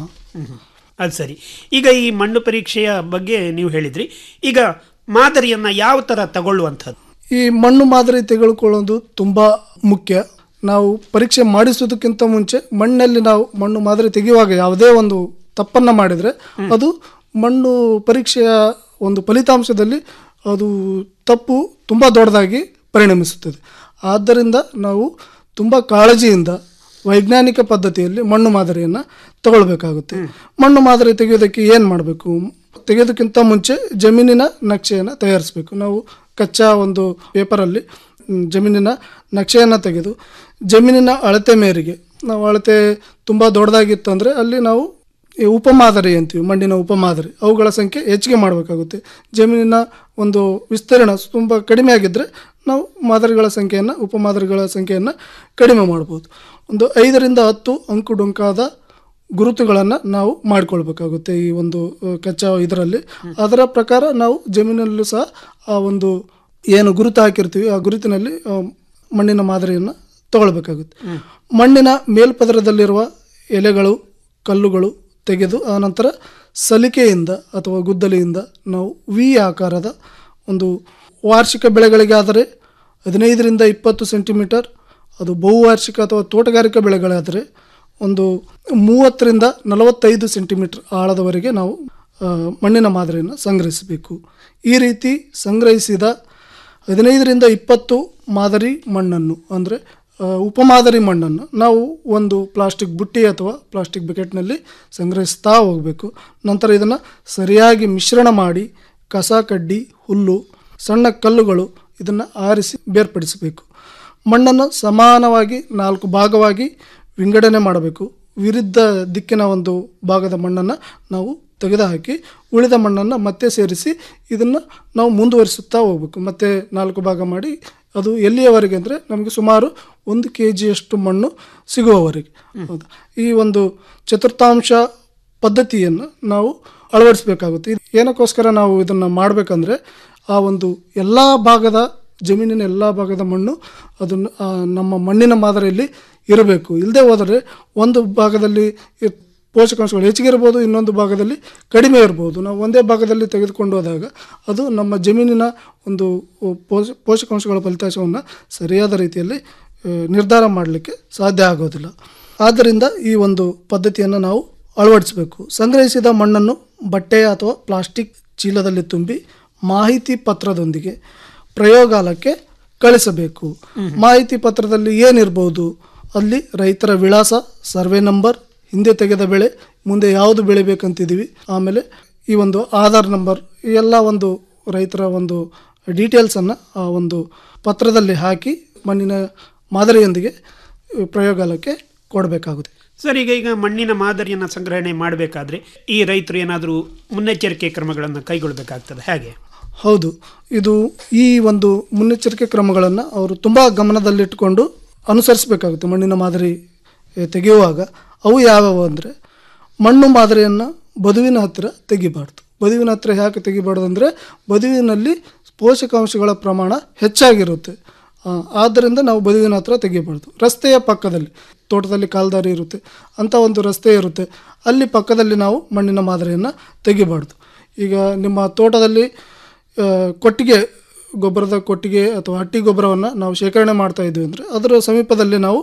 ಅದು ಸರಿ ಈಗ ಈ ಮಣ್ಣು ಪರೀಕ್ಷೆಯ ಬಗ್ಗೆ ನೀವು ಹೇಳಿದ್ರಿ ಈಗ ಮಾದರಿಯನ್ನ ಯಾವ ತರ ತಗೊಳ್ಳುವಂಥದ್ದು ಈ ಮಣ್ಣು ಮಾದರಿ ತೆಗೆದುಕೊಳ್ಳೋದು ತುಂಬ ಮುಖ್ಯ ನಾವು ಪರೀಕ್ಷೆ ಮಾಡಿಸೋದಕ್ಕಿಂತ ಮುಂಚೆ ಮಣ್ಣಲ್ಲಿ ನಾವು ಮಣ್ಣು ಮಾದರಿ ತೆಗೆಯುವಾಗ ಯಾವುದೇ ಒಂದು ತಪ್ಪನ್ನು ಮಾಡಿದರೆ ಅದು ಮಣ್ಣು ಪರೀಕ್ಷೆಯ ಒಂದು ಫಲಿತಾಂಶದಲ್ಲಿ ಅದು ತಪ್ಪು ತುಂಬ ದೊಡ್ಡದಾಗಿ ಪರಿಣಮಿಸುತ್ತದೆ ಆದ್ದರಿಂದ ನಾವು ತುಂಬ ಕಾಳಜಿಯಿಂದ ವೈಜ್ಞಾನಿಕ ಪದ್ಧತಿಯಲ್ಲಿ ಮಣ್ಣು ಮಾದರಿಯನ್ನು ತಗೊಳ್ಬೇಕಾಗುತ್ತೆ ಮಣ್ಣು ಮಾದರಿ ತೆಗೆಯೋದಕ್ಕೆ ಏನು ಮಾಡಬೇಕು ತೆಗೆಯೋದಕ್ಕಿಂತ ಮುಂಚೆ ಜಮೀನಿನ ನಕ್ಷೆಯನ್ನು ತಯಾರಿಸಬೇಕು ನಾವು ಕಚ್ಚಾ ಒಂದು ಪೇಪರಲ್ಲಿ ಮ್, ಜಮೀನಿನ ನಕ್ಷೆಯನ್ನು ತೆಗೆದು ಜಮೀನಿನ ಅಳತೆ ಮೇರೆಗೆ ನಾವು ಅಳತೆ ತುಂಬ ದೊಡ್ಡದಾಗಿತ್ತು ಅಂದರೆ ಅಲ್ಲಿ ನಾವು ಈ ಉಪಮಾದರಿ ಅಂತೀವಿ ಮಣ್ಣಿನ ಉಪಮಾದರಿ ಅವುಗಳ ಸಂಖ್ಯೆ ಹೆಚ್ಚಿಗೆ ಮಾಡಬೇಕಾಗುತ್ತೆ ಜಮೀನಿನ ಒಂದು ವಿಸ್ತೀರ್ಣ ತುಂಬ ಕಡಿಮೆ ಆಗಿದ್ದರೆ ನಾವು ಮಾದರಿಗಳ ಸಂಖ್ಯೆಯನ್ನು ಉಪಮಾದರಿಗಳ ಸಂಖ್ಯೆಯನ್ನು ಕಡಿಮೆ ಮಾಡ್ಬೋದು ಒಂದು ಐದರಿಂದ ಹತ್ತು ಅಂಕುಡೊಂಕಾದ ಗುರುತುಗಳನ್ನು ನಾವು ಮಾಡಿಕೊಳ್ಬೇಕಾಗುತ್ತೆ ಈ ಒಂದು ಆ, ಕಚ್ಚಾ ಇದರಲ್ಲಿ ಅದರ ಪ್ರಕಾರ ನಾವು ಜಮೀನಲ್ಲೂ ಸಹ ಆ ಒಂದು ಏನು ಗುರುತು ಹಾಕಿರ್ತೀವಿ ಆ ಗುರುತಿನಲ್ಲಿ ಆ, ಮಣ್ಣಿನ ಮಾದರಿಯನ್ನು ತಗೊಳ್ಬೇಕಾಗುತ್ತೆ ಮಣ್ಣಿನ ಮೇಲ್ಪದರದಲ್ಲಿರುವ ಎಲೆಗಳು ಕಲ್ಲುಗಳು ತೆಗೆದು ಆನಂತರ ಸಲಿಕೆಯಿಂದ ಅಥವಾ ಗುದ್ದಲಿಯಿಂದ ನಾವು ವಿ ಆಕಾರದ ಒಂದು ವಾರ್ಷಿಕ ಬೆಳೆಗಳಿಗಾದರೆ ಹದಿನೈದರಿಂದ ಇಪ್ಪತ್ತು ಸೆಂಟಿಮೀಟರ್ ಅದು ಬಹುವಾರ್ಷಿಕ ಅಥವಾ ತೋಟಗಾರಿಕಾ ಬೆಳೆಗಳಾದರೆ ಒಂದು ಮೂವತ್ತರಿಂದ ನಲವತ್ತೈದು ಸೆಂಟಿಮೀಟರ್ ಆಳದವರೆಗೆ ನಾವು ಆ, ಮಣ್ಣಿನ ಮಾದರಿಯನ್ನು ಸಂಗ್ರಹಿಸಬೇಕು ಈ ರೀತಿ ಸಂಗ್ರಹಿಸಿದ ಹದಿನೈದರಿಂದ ಇಪ್ಪತ್ತು ಮಾದರಿ ಮಣ್ಣನ್ನು ಅಂದರೆ ಉಪಮಾದರಿ ಮಣ್ಣನ್ನು ನಾವು ಒಂದು ಪ್ಲಾಸ್ಟಿಕ್ ಬುಟ್ಟಿ ಅಥವಾ ಪ್ಲಾಸ್ಟಿಕ್ ಬಕೆಟ್ನಲ್ಲಿ ಸಂಗ್ರಹಿಸ್ತಾ ಹೋಗಬೇಕು ನಂತರ ಇದನ್ನು ಸರಿಯಾಗಿ ಮಿಶ್ರಣ ಮಾಡಿ ಕಸ ಕಡ್ಡಿ ಹುಲ್ಲು ಸಣ್ಣ ಕಲ್ಲುಗಳು ಇದನ್ನು ಆರಿಸಿ ಬೇರ್ಪಡಿಸಬೇಕು ಮಣ್ಣನ್ನು ಸಮಾನವಾಗಿ ನಾಲ್ಕು ಭಾಗವಾಗಿ ವಿಂಗಡಣೆ ಮಾಡಬೇಕು ವಿರುದ್ಧ ದಿಕ್ಕಿನ ಒಂದು ಭಾಗದ ಮಣ್ಣನ್ನು ನಾವು ತೆಗೆದುಹಾಕಿ ಉಳಿದ ಮಣ್ಣನ್ನು ಮತ್ತೆ ಸೇರಿಸಿ ಇದನ್ನು ನಾವು ಮುಂದುವರಿಸುತ್ತಾ ಹೋಗ್ಬೇಕು ಮತ್ತೆ ನಾಲ್ಕು ಭಾಗ ಮಾಡಿ ಅದು ಎಲ್ಲಿಯವರೆಗೆ ಅಂದರೆ ನಮಗೆ ಸುಮಾರು ಒಂದು ಕೆ ಜಿಯಷ್ಟು ಮಣ್ಣು ಸಿಗುವವರೆಗೆ ಹೌದಾ ಈ ಒಂದು ಚತುರ್ಥಾಂಶ ಪದ್ಧತಿಯನ್ನು ನಾವು ಅಳವಡಿಸಬೇಕಾಗುತ್ತೆ ಇದು ಏನಕ್ಕೋಸ್ಕರ ನಾವು ಇದನ್ನು ಮಾಡಬೇಕಂದ್ರೆ ಆ ಒಂದು ಎಲ್ಲ ಭಾಗದ ಜಮೀನಿನ ಎಲ್ಲ ಭಾಗದ ಮಣ್ಣು ಅದನ್ನು ಆ, ನಮ್ಮ ಮಣ್ಣಿನ ಮಾದರಿಯಲ್ಲಿ ಇರಬೇಕು ಇಲ್ಲದೆ ಹೋದರೆ ಒಂದು ಭಾಗದಲ್ಲಿ ಇರ್- ಪೋಷಕಾಂಶಗಳು ಹೆಚ್ಚಿಗೆ ಇರ್ಬೋದು ಇನ್ನೊಂದು ಭಾಗದಲ್ಲಿ ಕಡಿಮೆ ಇರ್ಬೋದು ನಾವು ಒಂದೇ ಭಾಗದಲ್ಲಿ ತೆಗೆದುಕೊಂಡು ಹೋದಾಗ ಅದು ನಮ್ಮ ಜಮೀನಿನ ಒಂದು ಪೋಷ ಪೋಷಕಾಂಶಗಳ ಫಲಿತಾಂಶವನ್ನು ಸರಿಯಾದ ರೀತಿಯಲ್ಲಿ ಆ, ನಿರ್ಧಾರ ಮಾಡಲಿಕ್ಕೆ ಸಾಧ್ಯ ಆಗೋದಿಲ್ಲ ಆದ್ದರಿಂದ ಈ ಒಂದು ಪದ್ಧತಿಯನ್ನು ನಾವು ಅಳವಡಿಸಬೇಕು ಸಂಗ್ರಹಿಸಿದ ಮಣ್ಣನ್ನು ಬಟ್ಟೆ ಅಥವಾ ಪ್ಲಾಸ್ಟಿಕ್ ಚೀಲದಲ್ಲಿ ತುಂಬಿ ಮಾಹಿತಿ ಪತ್ರದೊಂದಿಗೆ ಪ್ರಯೋಗಾಲಯಕ್ಕೆ ಕಳಿಸಬೇಕು ಮಾಹಿತಿ ಪತ್ರದಲ್ಲಿ ಏನಿರ್ಬೋದು ಅಲ್ಲಿ ರೈತರ ವಿಳಾಸ ಸರ್ವೆ ನಂಬರ್ ಹಿಂದೆ ತೆಗೆದ ಬೆಳೆ ಮುಂದೆ ಯಾವುದು ಬೆಳಿಬೇಕಂತಿದ್ದೀವಿ ಆಮೇಲೆ ಈ ಒಂದು ಆಧಾರ್ ನಂಬರ್ ಈ ಎಲ್ಲ ಒಂದು ರೈತರ ಒಂದು ಡೀಟೇಲ್ಸನ್ನು ಆ ಒಂದು ಪತ್ರದಲ್ಲಿ ಹಾಕಿ ಮಣ್ಣಿನ ಮಾದರಿಯೊಂದಿಗೆ ಅಹ್, ಪ್ರಯೋಗಾಲಯಕ್ಕೆ ಕೊಡಬೇಕಾಗುತ್ತೆ ಸರ್ ಈಗ ಈಗ ಮಣ್ಣಿನ ಮಾದರಿಯನ್ನು ಸಂಗ್ರಹಣೆ ಮಾಡಬೇಕಾದ್ರೆ ಈ ರೈತರು ಏನಾದರೂ ಮುನ್ನೆಚ್ಚರಿಕೆ ಕ್ರಮಗಳನ್ನು ಕೈಗೊಳ್ಳಬೇಕಾಗ್ತದೆ ಹೇಗೆ ಹೌದು ಇದು ಈ ಒಂದು ಮುನ್ನೆಚ್ಚರಿಕೆ ಕ್ರಮಗಳನ್ನು ಅವರು ತುಂಬ ಗಮನದಲ್ಲಿಟ್ಟುಕೊಂಡು ಅನುಸರಿಸಬೇಕಾಗುತ್ತೆ ಮಣ್ಣಿನ ಮಾದರಿ ಎ, ತೆಗೆಯುವಾಗ ಅವು ಯಾವ್ಯಾವು ಅಂದರೆ ಮಣ್ಣು ಮಾದರಿಯನ್ನು ಬದುವಿನ ಹತ್ತಿರ ತೆಗಿಬಾರ್ದು ಬದುವಿನ ಹತ್ತಿರ ಯಾಕೆ ತೆಗಿಬಾರ್ದು ಅಂದರೆ ಬದುವಿನಲ್ಲಿ ಪೋಷಕಾಂಶಗಳ ಪ್ರಮಾಣ ಹೆಚ್ಚಾಗಿರುತ್ತೆ ಆ, ಆದ್ದರಿಂದ ನಾವು ಬದುವಿನ ಹತ್ರ ತೆಗಿಬಾರ್ದು ರಸ್ತೆಯ ಪಕ್ಕದಲ್ಲಿ ತೋಟದಲ್ಲಿ ಕಾಲ್ದಾರಿ ಇರುತ್ತೆ ಅಂಥ ಒಂದು ರಸ್ತೆ ಇರುತ್ತೆ ಅಲ್ಲಿ ಪಕ್ಕದಲ್ಲಿ ನಾವು ಮಣ್ಣಿನ ಮಾದರಿಯನ್ನು ತೆಗಿಬಾರ್ದು ಈಗ ನಿಮ್ಮ ತೋಟದಲ್ಲಿ ಆ, ಕೊಟ್ಟಿಗೆ ಗೊಬ್ಬರದ ಕೊಟ್ಟಿಗೆ ಅಥವಾ ಹಟ್ಟಿ ಗೊಬ್ಬರವನ್ನು ನಾವು ಶೇಖರಣೆ ಮಾಡ್ತಾ ಇದ್ವಿ ಅಂದರೆ ಅದರ ಸಮೀಪದಲ್ಲಿ ನಾವು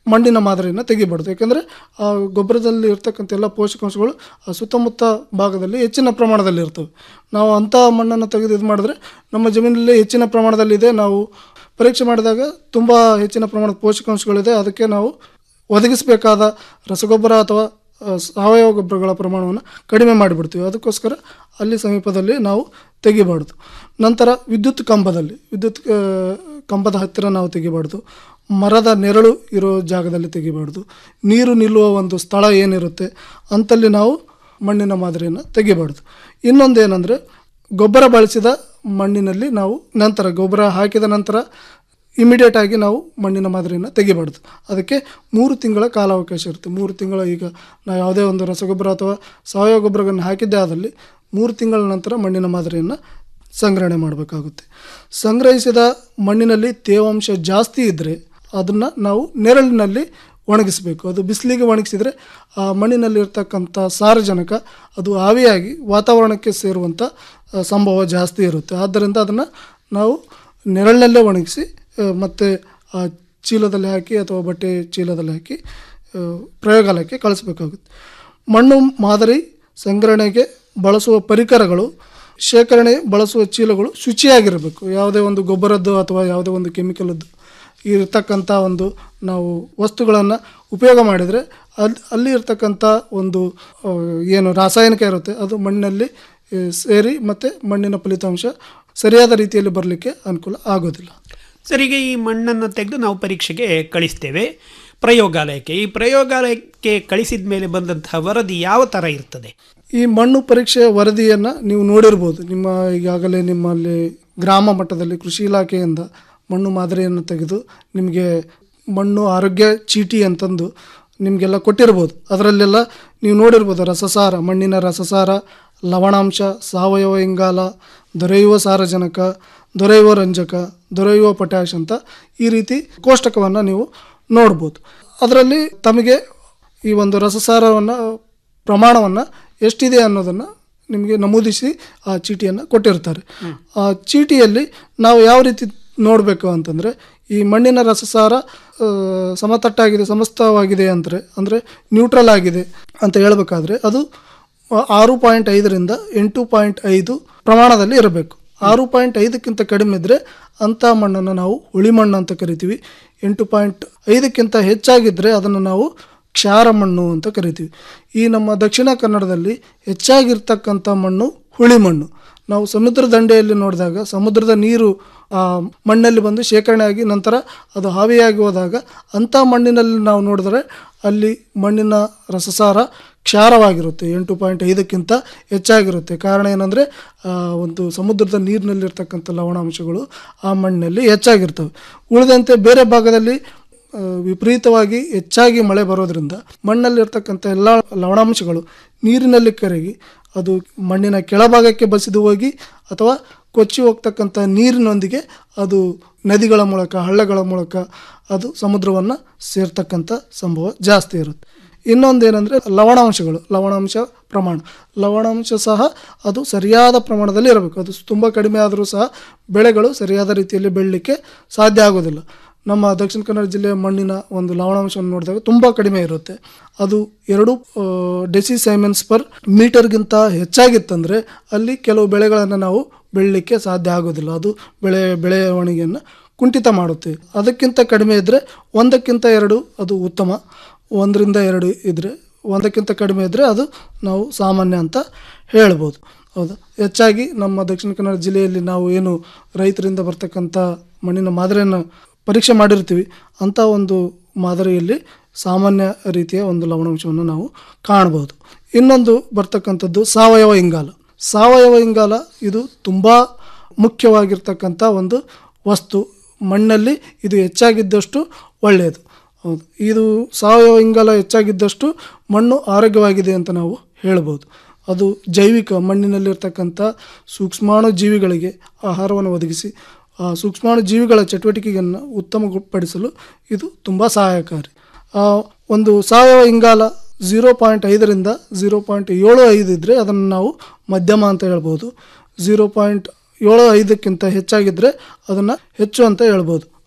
ಮಣ್ಣಿನ ಮಾದರಿಯನ್ನು ತೆಗಿಬಾರ್ದು ಯಾಕೆಂದರೆ ಆ ಗೊಬ್ಬರದಲ್ಲಿ ಇರ್ತಕ್ಕಂಥ ಎಲ್ಲ ಪೋಷಕಾಂಶಗಳು ಆ ಸುತ್ತಮುತ್ತ ಭಾಗದಲ್ಲಿ ಹೆಚ್ಚಿನ ಪ್ರಮಾಣದಲ್ಲಿ ಇರ್ತವೆ ನಾವು ಅಂಥ ಮಣ್ಣನ್ನು ತೆಗೆದು ಇದು ಮಾಡಿದ್ರೆ ನಮ್ಮ ಜಮೀನಲ್ಲಿ ಹೆಚ್ಚಿನ ಪ್ರಮಾಣದಲ್ಲಿದೆ ನಾವು ಪರೀಕ್ಷೆ ಮಾಡಿದಾಗ ತುಂಬ ಹೆಚ್ಚಿನ ಪ್ರಮಾಣದ ಪೋಷಕಾಂಶಗಳಿದೆ ಅದಕ್ಕೆ ನಾವು ಒದಗಿಸಬೇಕಾದ ರಸಗೊಬ್ಬರ ಅಥವಾ ಆ, ಸಾವಯವ ಗೊಬ್ಬರಗಳ ಪ್ರಮಾಣವನ್ನು ಕಡಿಮೆ ಮಾಡಿಬಿಡ್ತೀವಿ ಅದಕ್ಕೋಸ್ಕರ ಅಲ್ಲಿ ಸಮೀಪದಲ್ಲಿ ನಾವು ತೆಗಿಬಾರ್ದು ನಂತರ ವಿದ್ಯುತ್ ಕಂಬದಲ್ಲಿ ವಿದ್ಯುತ್ ಆ, ಕಂಬದ ಹತ್ತಿರ ನಾವು ತೆಗಿಬಾರ್ದು ಮರದ ನೆರಳು ಇರೋ ಜಾಗದಲ್ಲಿ ತೆಗಿಬಾರ್ದು ನೀರು ನಿಲ್ಲುವ ಒಂದು ಸ್ಥಳ ಏನಿರುತ್ತೆ ಅಂತಲ್ಲಿ ನಾವು ಮಣ್ಣಿನ ಮಾದರಿಯನ್ನು ತೆಗಿಬಾರ್ದು ಇನ್ನೊಂದು ಏನಂದರೆ ಗೊಬ್ಬರ ಬಳಸಿದ ಮಣ್ಣಿನಲ್ಲಿ ನಾವು ನಂತರ ಗೊಬ್ಬರ ಹಾಕಿದ ನಂತರ ಇಮಿಡಿಯೇಟ್ ಆಗಿ ನಾವು ಮಣ್ಣಿನ ಮಾದರಿಯನ್ನು ತೆಗಿಬಾರ್ದು ಅದಕ್ಕೆ ಮೂರು ತಿಂಗಳ ಕಾಲಾವಕಾಶ ಇರುತ್ತೆ ಮೂರು ತಿಂಗಳ ಈಗ ನಾವು ಯಾವುದೇ ಒಂದು ರಸಗೊಬ್ಬರ ಅಥವಾ ಸಾವಯವ ಗೊಬ್ಬರವನ್ನು ಹಾಕಿದ್ದೇ ಆದಲ್ಲಿ ಮೂರು ತಿಂಗಳ ನಂತರ ಮಣ್ಣಿನ ಮಾದರಿಯನ್ನು ಸಂಗ್ರಹಣೆ ಮಾಡಬೇಕಾಗುತ್ತೆ ಸಂಗ್ರಹಿಸಿದ ಮಣ್ಣಿನಲ್ಲಿ ತೇವಾಂಶ ಜಾಸ್ತಿ ಇದ್ದರೆ ಅದನ್ನು ನಾವು ನೆರಳಿನಲ್ಲಿ ಒಣಗಿಸಬೇಕು ಅದು ಬಿಸಿಲಿಗೆ ಒಣಗಿಸಿದರೆ ಆ ಮಣ್ಣಿನಲ್ಲಿ ಇರ್ತಕ್ಕಂಥ ಸಾರಜನಕ ಅದು ಆವಿಯಾಗಿ ವಾತಾವರಣಕ್ಕೆ ಸೇರುವಂಥ ಆ, ಸಂಭವ ಜಾಸ್ತಿ ಇರುತ್ತೆ ಆದ್ದರಿಂದ ಅದನ್ನು ನಾವು ನೆರಳಿನಲ್ಲೇ ಒಣಗಿಸಿ ಆ, ಮತ್ತೆ ಆ ಚೀಲದಲ್ಲಿ ಹಾಕಿ ಅಥವಾ ಬಟ್ಟೆ ಚೀಲದಲ್ಲಿ ಹಾಕಿ ಆ, ಪ್ರಯೋಗಾಲಯಕ್ಕೆ ಕಳಿಸ್ಬೇಕಾಗುತ್ತೆ ಮಣ್ಣು ಮಾದರಿ ಸಂಗ್ರಹಣೆಗೆ ಬಳಸುವ ಪರಿಕರಗಳು ಶೇಖರಣೆ ಬಳಸುವ ಚೀಲಗಳು ಶುಚಿಯಾಗಿರಬೇಕು ಯಾವುದೇ ಒಂದು ಗೊಬ್ಬರದ್ದು ಅಥವಾ ಯಾವುದೇ ಒಂದು ಕೆಮಿಕಲದ್ದು ಇರತಕ್ಕಂಥ ಒಂದು ನಾವು ವಸ್ತುಗಳನ್ನು ಉಪಯೋಗ ಮಾಡಿದರೆ ಅಲ್ಲಿ ಅಲ್ಲಿ ಇರ್ತಕ್ಕಂಥ ಒಂದು ಆ, ಏನು ರಾಸಾಯನಿಕ ಇರುತ್ತೆ ಅದು ಮಣ್ಣಿನಲ್ಲಿ ಆ, ಸೇರಿ ಮತ್ತು ಮಣ್ಣಿನ ಫಲಿತಾಂಶ ಸರಿಯಾದ ರೀತಿಯಲ್ಲಿ ಬರಲಿಕ್ಕೆ ಅನುಕೂಲ ಆಗೋದಿಲ್ಲ ಸರ್ ಈಗ ಈ ಮಣ್ಣನ್ನು ತೆಗೆದು ನಾವು ಪರೀಕ್ಷೆಗೆ ಕಳಿಸ್ತೇವೆ ಪ್ರಯೋಗಾಲಯಕ್ಕೆ ಈ ಪ್ರಯೋಗಾಲಯಕ್ಕೆ ಕಳಿಸಿದ ಮೇಲೆ ಬಂದಂತಹ ವರದಿ ಯಾವ ಥರ ಇರ್ತದೆ ಈ ಮಣ್ಣು ಪರೀಕ್ಷೆಯ ವರದಿಯನ್ನು ನೀವು ನೋಡಿರ್ಬೋದು ನಿಮ್ಮ ಈಗಾಗಲೇ ನಿಮ್ಮಲ್ಲಿ ಗ್ರಾಮ ಮಟ್ಟದಲ್ಲಿ ಕೃಷಿ ಇಲಾಖೆಯಿಂದ ಮಣ್ಣು ಮಾದರಿಯನ್ನು ತೆಗೆದು ನಿಮಗೆ ಮಣ್ಣು ಆರೋಗ್ಯ ಚೀಟಿ ಅಂತಂದು ನಿಮಗೆಲ್ಲ ಕೊಟ್ಟಿರ್ಬೋದು ಅದರಲ್ಲೆಲ್ಲ ನೀವು ನೋಡಿರ್ಬೋದು ರಸಸಾರ ಮಣ್ಣಿನ ರಸಸಾರ ಲವಣಾಂಶ ಸಾವಯವ ಇಂಗಾಲ ದೊರೆಯುವ ಸಾರಜನಕ ದೊರೆಯುವ ರಂಜಕ ದೊರೆಯುವ ಪೊಟ್ಯಾಷ್ ಅಂತ ಈ ರೀತಿ ಕೋಷ್ಟಕವನ್ನು ನೀವು ನೋಡ್ಬೋದು ಅದರಲ್ಲಿ ತಮಗೆ ಈ ಒಂದು ರಸಸಾರವನ್ನು ಪ್ರಮಾಣವನ್ನು ಎಷ್ಟಿದೆ ಅನ್ನೋದನ್ನು ನಿಮಗೆ ನಮೂದಿಸಿ ಆ ಚೀಟಿಯನ್ನು ಕೊಟ್ಟಿರ್ತಾರೆ ಆ ಚೀಟಿಯಲ್ಲಿ ನಾವು ಯಾವ ರೀತಿ ನೋಡಬೇಕು ಅಂತಂದರೆ ಈ ಮಣ್ಣಿನ ರಸಸಾರ ಆ, ಸಮತಟ್ಟಾಗಿದೆ ಸಮಸ್ತವಾಗಿದೆ ಅಂದರೆ ಅಂದರೆ ನ್ಯೂಟ್ರಲ್ ಆಗಿದೆ ಅಂತ ಹೇಳಬೇಕಾದ್ರೆ ಅದು ಆ, ಆರು ಪಾಯಿಂಟ್ ಐದರಿಂದ ಎಂಟು ಪಾಯಿಂಟ್ ಐದು ಪ್ರಮಾಣದಲ್ಲಿ ಇರಬೇಕು ಆರು ಪಾಯಿಂಟ್ ಐದಕ್ಕಿಂತ ಕಡಿಮೆ ಇದ್ದರೆ ಅಂಥ ಮಣ್ಣನ್ನು ನಾವು ಹುಳಿ ಮಣ್ಣು ಅಂತ ಕರಿತೀವಿ ಎಂಟು ಪಾಯಿಂಟ್ ಐದಕ್ಕಿಂತ ಹೆಚ್ಚಾಗಿದ್ದರೆ ಅದನ್ನು ನಾವು ಕ್ಷಾರ ಮಣ್ಣು ಅಂತ ಕರಿತೀವಿ ಈ ನಮ್ಮ ದಕ್ಷಿಣ ಕನ್ನಡದಲ್ಲಿ ಹೆಚ್ಚಾಗಿರ್ತಕ್ಕಂಥ ಮಣ್ಣು ಹುಳಿ ಮಣ್ಣು ನಾವು ಸಮುದ್ರ ದಂಡೆಯಲ್ಲಿ ನೋಡಿದಾಗ ಸಮುದ್ರದ ನೀರು ಆ ಮಣ್ಣಲ್ಲಿ ಬಂದು ಶೇಖರಣೆ ಆಗಿ ನಂತರ ಅದು ಹಾವಿಯಾಗಿ ಹೋದಾಗ ಅಂಥ ಮಣ್ಣಿನಲ್ಲಿ ನಾವು ನೋಡಿದ್ರೆ ಅಲ್ಲಿ ಮಣ್ಣಿನ ರಸಸಾರ ಕ್ಷಾರವಾಗಿರುತ್ತೆ ಎಂಟು ಪಾಯಿಂಟ್ ಐದಕ್ಕಿಂತ ಹೆಚ್ಚಾಗಿರುತ್ತೆ ಕಾರಣ ಏನಂದರೆ ಒಂದು ಸಮುದ್ರದ ನೀರಿನಲ್ಲಿರ್ತಕ್ಕಂಥ ಲವಣಾಂಶಗಳು ಆ ಮಣ್ಣಿನಲ್ಲಿ ಹೆಚ್ಚಾಗಿರ್ತವೆ ಉಳಿದಂತೆ ಬೇರೆ ಭಾಗದಲ್ಲಿ ಆ, ವಿಪರೀತವಾಗಿ ಹೆಚ್ಚಾಗಿ ಮಳೆ ಬರೋದ್ರಿಂದ ಮಣ್ಣಲ್ಲಿರ್ತಕ್ಕಂಥ ಎಲ್ಲ ಲವಣಾಂಶಗಳು ನೀರಿನಲ್ಲಿ ಕರಗಿ ಅದು ಮಣ್ಣಿನ ಕೆಳಭಾಗಕ್ಕೆ ಬಸಿದು ಹೋಗಿ ಅಥವಾ ಕೊಚ್ಚಿ ಹೋಗ್ತಕ್ಕಂಥ ನೀರಿನೊಂದಿಗೆ ಅದು ನದಿಗಳ ಮೂಲಕ ಹಳ್ಳಗಳ ಮೂಲಕ ಅದು ಸಮುದ್ರವನ್ನು ಸೇರ್ತಕ್ಕಂಥ ಸಂಭವ ಜಾಸ್ತಿ ಇರುತ್ತೆ ಇನ್ನೊಂದು ಏನಂದರೆ ಲವಣಾಂಶಗಳು ಲವಣಾಂಶ ಪ್ರಮಾಣ ಲವಣಾಂಶ ಸಹ ಅದು ಸರಿಯಾದ ಪ್ರಮಾಣದಲ್ಲಿ ಇರಬೇಕು ಅದು ತುಂಬ ಕಡಿಮೆ ಆದರೂ ಸಹ ಬೆಳೆಗಳು ಸರಿಯಾದ ರೀತಿಯಲ್ಲಿ ಬೆಳಲಿಕ್ಕೆ ಸಾಧ್ಯ ಆಗೋದಿಲ್ಲ ನಮ್ಮ ದಕ್ಷಿಣ ಕನ್ನಡ ಜಿಲ್ಲೆಯ ಮಣ್ಣಿನ ಒಂದು ಲವಣಾಂಶವನ್ನು ನೋಡಿದಾಗ ತುಂಬ ಕಡಿಮೆ ಇರುತ್ತೆ ಅದು ಎರಡು ಡೆಸಿ ಸೈಮೆನ್ಸ್ ಪರ್ ಮೀಟರ್ಗಿಂತ ಹೆಚ್ಚಾಗಿತ್ತಂದರೆ ಅಲ್ಲಿ ಕೆಲವು ಬೆಳೆಗಳನ್ನು ನಾವು ಬೆಳಲಿಕ್ಕೆ ಸಾಧ್ಯ ಆಗೋದಿಲ್ಲ ಅದು ಬೆಳೆ ಬೆಳವಣಿಗೆಯನ್ನು ಕುಂಠಿತ ಮಾಡುತ್ತೆ ಅದಕ್ಕಿಂತ ಕಡಿಮೆ ಇದ್ದರೆ ಒಂದಕ್ಕಿಂತ ಎರಡು ಅದು ಉತ್ತಮ ಒಂದರಿಂದ ಎರಡು ಇದ್ದರೆ ಒಂದಕ್ಕಿಂತ ಕಡಿಮೆ ಇದ್ದರೆ ಅದು ನಾವು ಸಾಮಾನ್ಯ ಅಂತ ಹೇಳ್ಬೋದು ಹೌದು ಹೆಚ್ಚಾಗಿ ನಮ್ಮ ದಕ್ಷಿಣ ಕನ್ನಡ ಜಿಲ್ಲೆಯಲ್ಲಿ ನಾವು ಏನು ರೈತರಿಂದ ಬರ್ತಕ್ಕಂಥ ಮಣ್ಣಿನ ಮಾದರಿಯನ್ನು ಪರೀಕ್ಷೆ ಮಾಡಿರ್ತೀವಿ ಅಂಥ ಒಂದು ಮಾದರಿಯಲ್ಲಿ ಸಾಮಾನ್ಯ ರೀತಿಯ ಒಂದು ಲವಣಾಂಶವನ್ನು ನಾವು ಕಾಣ್ಬೋದು ಇನ್ನೊಂದು ಬರ್ತಕ್ಕಂಥದ್ದು ಸಾವಯವ ಇಂಗಾಲ ಸಾವಯವ ಇಂಗಾಲ ಇದು ತುಂಬ ಮುಖ್ಯವಾಗಿರ್ತಕ್ಕಂಥ ಒಂದು ವಸ್ತು ಮಣ್ಣಲ್ಲಿ ಇದು ಹೆಚ್ಚಾಗಿದ್ದಷ್ಟು ಒಳ್ಳೆಯದು ಹೌದು ಇದು ಸಾವಯವ ಇಂಗಾಲ ಹೆಚ್ಚಾಗಿದ್ದಷ್ಟು ಮಣ್ಣು ಆರೋಗ್ಯವಾಗಿದೆ ಅಂತ ನಾವು ಹೇಳ್ಬೋದು ಅದು ಜೈವಿಕ ಮಣ್ಣಿನಲ್ಲಿರ್ತಕ್ಕಂಥ ಸೂಕ್ಷ್ಮಾಣು ಜೀವಿಗಳಿಗೆ ಆಹಾರವನ್ನು ಒದಗಿಸಿ ಆ ಸೂಕ್ಷ್ಮಾಣು ಜೀವಿಗಳ ಚಟುವಟಿಕೆಯನ್ನು ಉತ್ತಮಪಡಿಸಲು ಇದು ತುಂಬ ಸಹಾಯಕಾರಿ ಆ, ಒಂದು ಸಾವಯವ ಇಂಗಾಲ ಝೀರೋ ಪಾಯಿಂಟ್ ಐದರಿಂದ ಝೀರೋ ಪಾಯಿಂಟ್ ಏಳು ಐದು ಇದ್ದರೆ ಅದನ್ನು ನಾವು ಮಧ್ಯಮ ಅಂತ ಹೇಳ್ಬೋದು ಝೀರೋ ಪಾಯಿಂಟ್ ಏಳು ಐದಕ್ಕಿಂತ ಹೆಚ್ಚಾಗಿದ್ದರೆ ಅದನ್ನು ಹೆಚ್ಚು ಅಂತ ಹೇಳ್ಬೋದು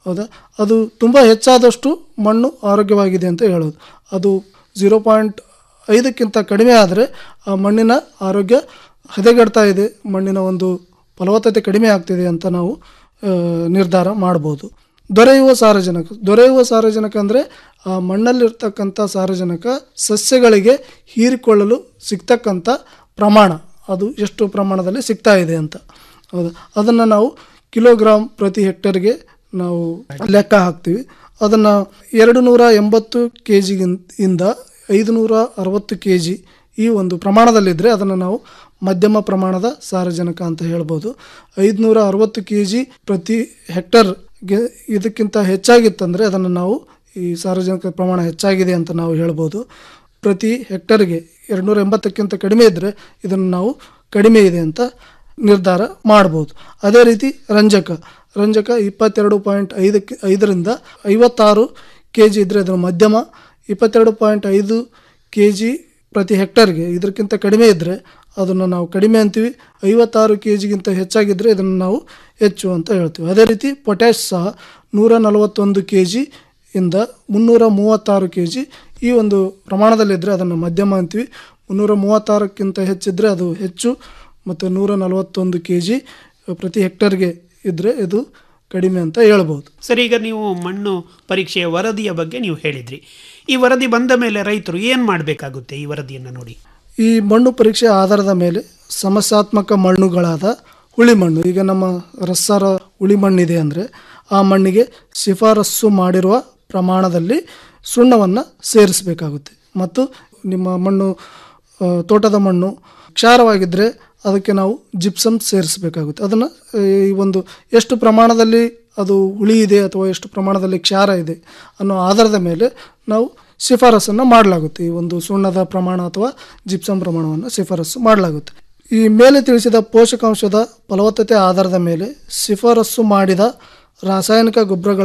ಹೌದಾ ಅದು ತುಂಬ ಹೆಚ್ಚಾದಷ್ಟು ಮಣ್ಣು ಆರೋಗ್ಯವಾಗಿದೆ ಅಂತ ಹೇಳೋದು ಅದು ಝೀರೋ ಪಾಯಿಂಟ್ ಐದಕ್ಕಿಂತ ಕಡಿಮೆ ಆದರೆ ಆ ಮಣ್ಣಿನ ಆರೋಗ್ಯ ಹದಗೆಡ್ತಾ ಇದೆ ಮಣ್ಣಿನ ಒಂದು ಫಲವತ್ತತೆ ಕಡಿಮೆ ಆಗ್ತಿದೆ ಅಂತ ನಾವು ಆ, ನಿರ್ಧಾರ ಮಾಡ್ಬೋದು ದೊರೆಯುವ ಸಾರಜನಕ ದೊರೆಯುವ ಸಾರಜನಕ ಅಂದರೆ ಆ ಮಣ್ಣಲ್ಲಿರ್ತಕ್ಕಂಥ ಸಾರಜನಕ ಸಸ್ಯಗಳಿಗೆ ಹೀರಿಕೊಳ್ಳಲು ಸಿಗ್ತಕ್ಕಂಥ ಪ್ರಮಾಣ ಅದು ಎಷ್ಟು ಪ್ರಮಾಣದಲ್ಲಿ ಸಿಗ್ತಾ ಇದೆ ಅಂತ ಹೌದಾ ಅದನ್ನು ನಾವು ಕಿಲೋಗ್ರಾಮ್ ಪ್ರತಿ ಹೆಕ್ಟರ್ಗೆ ನಾವು ಲೆಕ್ಕ ಹಾಕ್ತೀವಿ ಅದನ್ನು ಎರಡು ನೂರ ಎಂಬತ್ತು ಕೆ ಜಿಗಿಂದ ಐದು ನೂರ ಅರವತ್ತು ಕೆ ಜಿ ಈ ಒಂದು ಪ್ರಮಾಣದಲ್ಲಿದ್ದರೆ ಅದನ್ನು ನಾವು ಮಧ್ಯಮ ಪ್ರಮಾಣದ ಸಾರಜನಕ ಅಂತ ಹೇಳ್ಬೋದು ಐದುನೂರ ಅರವತ್ತು ಕೆ ಜಿ ಪ್ರತಿ ಹೆಕ್ಟರ್ಗೆ ಇದಕ್ಕಿಂತ ಹೆಚ್ಚಾಗಿತ್ತಂದರೆ ಅದನ್ನು ನಾವು ಈ ಸಾರಜನಕ ಪ್ರಮಾಣ ಹೆಚ್ಚಾಗಿದೆ ಅಂತ ನಾವು ಹೇಳ್ಬೋದು ಪ್ರತಿ ಹೆಕ್ಟರ್ಗೆ ಎರಡುನೂರ ಎಂಬತ್ತಕ್ಕಿಂತ ಕಡಿಮೆ ಇದ್ದರೆ ಇದನ್ನು ನಾವು ಕಡಿಮೆ ಇದೆ ಅಂತ ನಿರ್ಧಾರ ಮಾಡ್ಬೋದು ಅದೇ ರೀತಿ ರಂಜಕ ರಂಜಕ ಇಪ್ಪತ್ತೆರಡು ಪಾಯಿಂಟ್ ಐದಕ್ಕೆ ಐದರಿಂದ ಐವತ್ತಾರು ಕೆ ಜಿ ಇದ್ದರೆ ಅದರ ಮಧ್ಯಮ ಇಪ್ಪತ್ತೆರಡು ಪಾಯಿಂಟ್ ಐದು ಕೆ ಜಿ ಪ್ರತಿ ಹೆಕ್ಟರ್ಗೆ ಇದಕ್ಕಿಂತ ಕಡಿಮೆ ಇದ್ದರೆ ಅದನ್ನು ನಾವು ಕಡಿಮೆ ಅಂತೀವಿ ಐವತ್ತಾರು ಕೆ ಜಿಗಿಂತ ಹೆಚ್ಚಾಗಿದ್ದರೆ ಇದನ್ನು ನಾವು ಹೆಚ್ಚು ಅಂತ ಹೇಳ್ತೀವಿ ಅದೇ ರೀತಿ ಪೊಟ್ಯಾಶ್ ಸಹ ನೂರ ನಲವತ್ತೊಂದು ಕೆ ಜಿ ಇಂದ ಮುನ್ನೂರ ಮೂವತ್ತಾರು ಕೆ ಜಿ ಈ ಒಂದು ಪ್ರಮಾಣದಲ್ಲಿದ್ದರೆ ಅದನ್ನು ಮಧ್ಯಮ ಅಂತೀವಿ ಮುನ್ನೂರ ಮೂವತ್ತಾರಕ್ಕಿಂತ ಹೆಚ್ಚಿದ್ದರೆ ಅದು ಹೆಚ್ಚು ಮತ್ತು ನೂರ ನಲವತ್ತೊಂದು ಕೆ ಜಿ ಪ್ರತಿ ಹೆಕ್ಟರ್ಗೆ ಇದ್ದರೆ ಇದು ಕಡಿಮೆ ಅಂತ ಹೇಳ್ಬೋದು ಸರ್ ಈಗ ನೀವು ಮಣ್ಣು ಪರೀಕ್ಷೆಯ ವರದಿಯ ಬಗ್ಗೆ ನೀವು ಹೇಳಿದ್ರಿ ಈ ವರದಿ ಬಂದ ಮೇಲೆ ರೈತರು ಏನು ಮಾಡಬೇಕಾಗುತ್ತೆ ಈ ವರದಿಯನ್ನು ನೋಡಿ ಈ ಮಣ್ಣು ಪರೀಕ್ಷೆ ಆಧಾರದ ಮೇಲೆ ಸಮಸ್ಯಾತ್ಮಕ ಮಣ್ಣುಗಳಾದ ಹುಳಿ ಮಣ್ಣು ಈಗ ನಮ್ಮ ರಸ್ಸಾರ ಹುಳಿ ಮಣ್ಣಿದೆ ಅಂದರೆ ಆ ಮಣ್ಣಿಗೆ ಶಿಫಾರಸ್ಸು ಮಾಡಿರುವ ಪ್ರಮಾಣದಲ್ಲಿ ಸುಣ್ಣವನ್ನು ಸೇರಿಸಬೇಕಾಗುತ್ತೆ ಮತ್ತು ನಿಮ್ಮ ಮಣ್ಣು ಆ, ತೋಟದ ಮಣ್ಣು ಕ್ಷಾರವಾಗಿದ್ದರೆ ಅದಕ್ಕೆ ನಾವು ಜಿಪ್ಸಮ್ ಸೇರಿಸಬೇಕಾಗುತ್ತೆ ಅದನ್ನು ಈ ಒಂದು ಎಷ್ಟು ಪ್ರಮಾಣದಲ್ಲಿ ಅದು ಹುಳಿ ಇದೆ ಅಥವಾ ಎಷ್ಟು ಪ್ರಮಾಣದಲ್ಲಿ ಕ್ಷಾರ ಇದೆ ಅನ್ನೋ ಆಧಾರದ ಮೇಲೆ ನಾವು ಶಿಫಾರಸನ್ನು ಮಾಡಲಾಗುತ್ತೆ ಈ ಒಂದು ಸುಣ್ಣದ ಪ್ರಮಾಣ ಅಥವಾ ಜಿಪ್ಸಮ್ ಪ್ರಮಾಣವನ್ನು ಶಿಫಾರಸು ಮಾಡಲಾಗುತ್ತೆ ಈ ಮೇಲೆ ತಿಳಿಸಿದ ಪೋಷಕಾಂಶದ ಫಲವತ್ತತೆ ಆಧಾರದ ಮೇಲೆ ಶಿಫಾರಸು ಮಾಡಿದ ರಾಸಾಯನಿಕ ಗೊಬ್ಬರಗಳ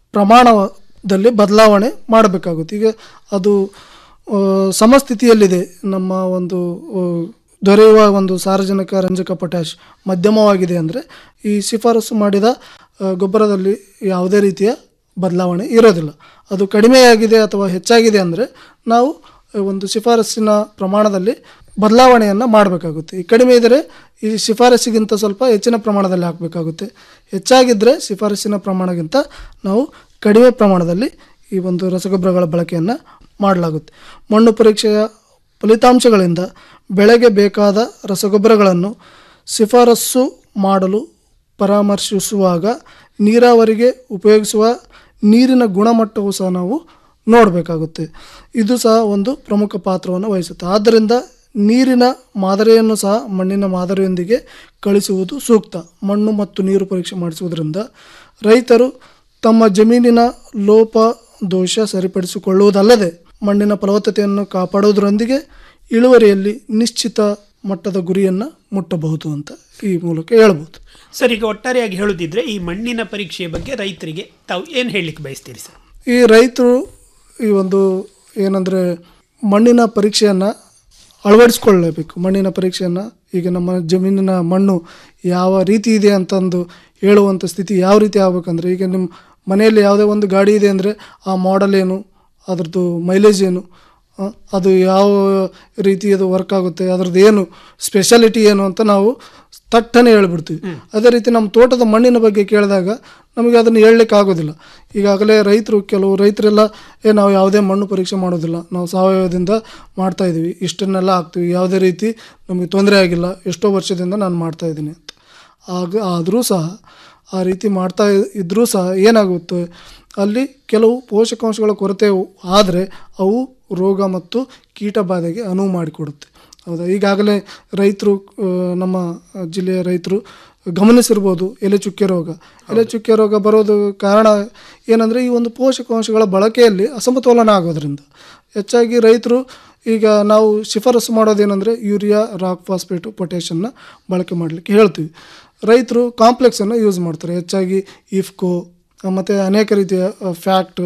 ಪ್ರಮಾಣದಲ್ಲಿ ಬದಲಾವಣೆ ಮಾಡಬೇಕಾಗುತ್ತೆ ಈಗ ಅದು ಆ, ಸಮಸ್ಥಿತಿಯಲ್ಲಿದೆ ನಮ್ಮ ಒಂದು ಆ, ದೊರೆಯುವ ಒಂದು ಸಾರಜನಕ ರಂಜಕ ಪೊಟ್ಯಾಶ್ ಮಧ್ಯಮವಾಗಿದೆ ಅಂದರೆ ಈ ಶಿಫಾರಸು ಮಾಡಿದ ಆ, ಗೊಬ್ಬರದಲ್ಲಿ ಯಾವುದೇ ರೀತಿಯ ಬದಲಾವಣೆ ಇರೋದಿಲ್ಲ ಅದು ಕಡಿಮೆಯಾಗಿದೆ ಅಥವಾ ಹೆಚ್ಚಾಗಿದೆ ಅಂದರೆ ನಾವು ಒಂದು ಶಿಫಾರಸ್ಸಿನ ಪ್ರಮಾಣದಲ್ಲಿ ಬದಲಾವಣೆಯನ್ನು ಮಾಡಬೇಕಾಗುತ್ತೆ ಈ ಕಡಿಮೆ ಇದ್ದರೆ ಈ ಶಿಫಾರಸ್ಸಿಗಿಂತ ಸ್ವಲ್ಪ ಹೆಚ್ಚಿನ ಪ್ರಮಾಣದಲ್ಲಿ ಹಾಕಬೇಕಾಗುತ್ತೆ ಹೆಚ್ಚಾಗಿದ್ದರೆ ಶಿಫಾರಸ್ಸಿನ ಪ್ರಮಾಣಕ್ಕಿಂತ ನಾವು ಕಡಿಮೆ ಪ್ರಮಾಣದಲ್ಲಿ ಈ ಒಂದು ರಸಗೊಬ್ಬರಗಳ ಬಳಕೆಯನ್ನು ಮಾಡಲಾಗುತ್ತೆ ಮಣ್ಣು ಪರೀಕ್ಷೆಯ ಫಲಿತಾಂಶಗಳಿಂದ ಬೆಳೆಗೆ ಬೇಕಾದ ರಸಗೊಬ್ಬರಗಳನ್ನು ಶಿಫಾರಸ್ಸು ಮಾಡಲು ಪರಾಮರ್ಶಿಸುವಾಗ ನೀರಾವರಿಗೆ ಉಪಯೋಗಿಸುವ ನೀರಿನ ಗುಣಮಟ್ಟವು ಸಹ ನಾವು ನೋಡಬೇಕಾಗುತ್ತೆ ಇದು ಸಹ ಒಂದು ಪ್ರಮುಖ ಪಾತ್ರವನ್ನು ವಹಿಸುತ್ತೆ ಆದ್ದರಿಂದ ನೀರಿನ ಮಾದರಿಯನ್ನು ಸಹ ಮಣ್ಣಿನ ಮಾದರಿಯೊಂದಿಗೆ ಕಳಿಸುವುದು ಸೂಕ್ತ ಮಣ್ಣು ಮತ್ತು ನೀರು ಪರೀಕ್ಷೆ ಮಾಡಿಸುವುದರಿಂದ ರೈತರು ತಮ್ಮ ಜಮೀನಿನ ಲೋಪ ದೋಷ ಸರಿಪಡಿಸಿಕೊಳ್ಳುವುದಲ್ಲದೆ ಮಣ್ಣಿನ ಫಲವತ್ತತೆಯನ್ನು ಕಾಪಾಡುವುದರೊಂದಿಗೆ ಇಳುವರಿಯಲ್ಲಿ ನಿಶ್ಚಿತ ಮಟ್ಟದ ಗುರಿಯನ್ನು ಮುಟ್ಟಬಹುದು ಅಂತ ಈ ಮೂಲಕ ಹೇಳ್ಬೋದು ಸರ್ ಈಗ ಒಟ್ಟಾರೆಯಾಗಿ ಹೇಳುದಿದ್ರೆ ಈ ಮಣ್ಣಿನ ಪರೀಕ್ಷೆಯ ಬಗ್ಗೆ ರೈತರಿಗೆ ತಾವು ಏನು ಹೇಳಲಿಕ್ಕೆ ಬಯಸ್ತೀರಿ ಸರ್ ಈ ರೈತರು ಈ ಒಂದು ಏನಂದರೆ ಮಣ್ಣಿನ ಪರೀಕ್ಷೆಯನ್ನು ಅಳವಡಿಸ್ಕೊಳ್ಳಬೇಕು ಮಣ್ಣಿನ ಪರೀಕ್ಷೆಯನ್ನು ಈಗ ನಮ್ಮ ಜಮೀನಿನ ಮಣ್ಣು ಯಾವ ರೀತಿ ಇದೆ ಅಂತಂದು ಹೇಳುವಂಥ ಸ್ಥಿತಿ ಯಾವ ರೀತಿ ಆಗಬೇಕಂದ್ರೆ ಈಗ ನಿಮ್ಮ ಮನೆಯಲ್ಲಿ ಯಾವುದೇ ಒಂದು ಗಾಡಿ ಇದೆ ಅಂದರೆ ಆ ಮಾಡೆಲ್ ಏನು ಅದ್ರದ್ದು ಮೈಲೇಜ್ ಏನು ಆ, ಅದು ಯಾವ ರೀತಿ ಅದು ವರ್ಕ್ ಆಗುತ್ತೆ ಅದ್ರದ್ದು ಏನು ಸ್ಪೆಷಾಲಿಟಿ ಏನು ಅಂತ ನಾವು ತಟ್ಟನೆ ಹೇಳ್ಬಿಡ್ತೀವಿ ಅದೇ ರೀತಿ ನಮ್ಮ ತೋಟದ ಮಣ್ಣಿನ ಬಗ್ಗೆ ಕೇಳಿದಾಗ ನಮಗೆ ಅದನ್ನು ಹೇಳಲಿಕ್ಕೆ ಆಗೋದಿಲ್ಲ ಈಗಾಗಲೇ ರೈತರು ಕೆಲವು ರೈತರೆಲ್ಲ ಏ ನಾವು ಯಾವುದೇ ಮಣ್ಣು ಪರೀಕ್ಷೆ ಮಾಡೋದಿಲ್ಲ ನಾವು ಸಾವಯವದಿಂದ ಮಾಡ್ತಾ ಇದ್ದೀವಿ ಇಷ್ಟನ್ನೆಲ್ಲ ಹಾಕ್ತೀವಿ ಯಾವುದೇ ರೀತಿ ನಮಗೆ ತೊಂದರೆ ಆಗಿಲ್ಲ ಎಷ್ಟೋ ವರ್ಷದಿಂದ ನಾನು ಮಾಡ್ತಾ ಇದ್ದೀನಿ ಅಂತ ಆಗ ಆದರೂ ಸಹ ಆ ರೀತಿ ಮಾಡ್ತಾ ಇದ್ದರೂ ಸಹ ಏನಾಗುತ್ತೆ ಅಲ್ಲಿ ಕೆಲವು ಪೋಷಕಾಂಶಗಳ ಕೊರತೆ ಆದರೆ ಅವು ರೋಗ ಮತ್ತು ಕೀಟ ಬಾಧೆಗೆ ಅನುವು ಮಾಡಿಕೊಡುತ್ತೆ ಹೌದಾ ಈಗಾಗಲೇ ರೈತರು ಆ, ನಮ್ಮ ಜಿಲ್ಲೆಯ ರೈತರು ಗಮನಿಸಿರ್ಬೋದು ಎಲೆ ಚುಕ್ಕೆ ರೋಗ ಎಲೆ ಚುಕ್ಕೆ ರೋಗ ಬರೋದು ಕಾರಣ ಏನಂದರೆ ಈ ಒಂದು ಪೋಷಕಾಂಶಗಳ ಬಳಕೆಯಲ್ಲಿ ಅಸಮತೋಲನ ಆಗೋದ್ರಿಂದ ಹೆಚ್ಚಾಗಿ ರೈತರು ಈಗ ನಾವು ಶಿಫಾರಸು ಮಾಡೋದೇನೆಂದರೆ ಯೂರಿಯಾ ರಾಕ್ ಫಾಸ್ಫೇಟು ಪೊಟ್ಯಾಷನ್ನ ಬಳಕೆ ಮಾಡಲಿಕ್ಕೆ ಹೇಳ್ತೀವಿ ರೈತರು ಕಾಂಪ್ಲೆಕ್ಸನ್ನು ಯೂಸ್ ಮಾಡ್ತಾರೆ ಹೆಚ್ಚಾಗಿ ಇಫ್ಕೋ ಮತ್ತು ಅನೇಕ ರೀತಿಯ ಫ್ಯಾಕ್ಟ್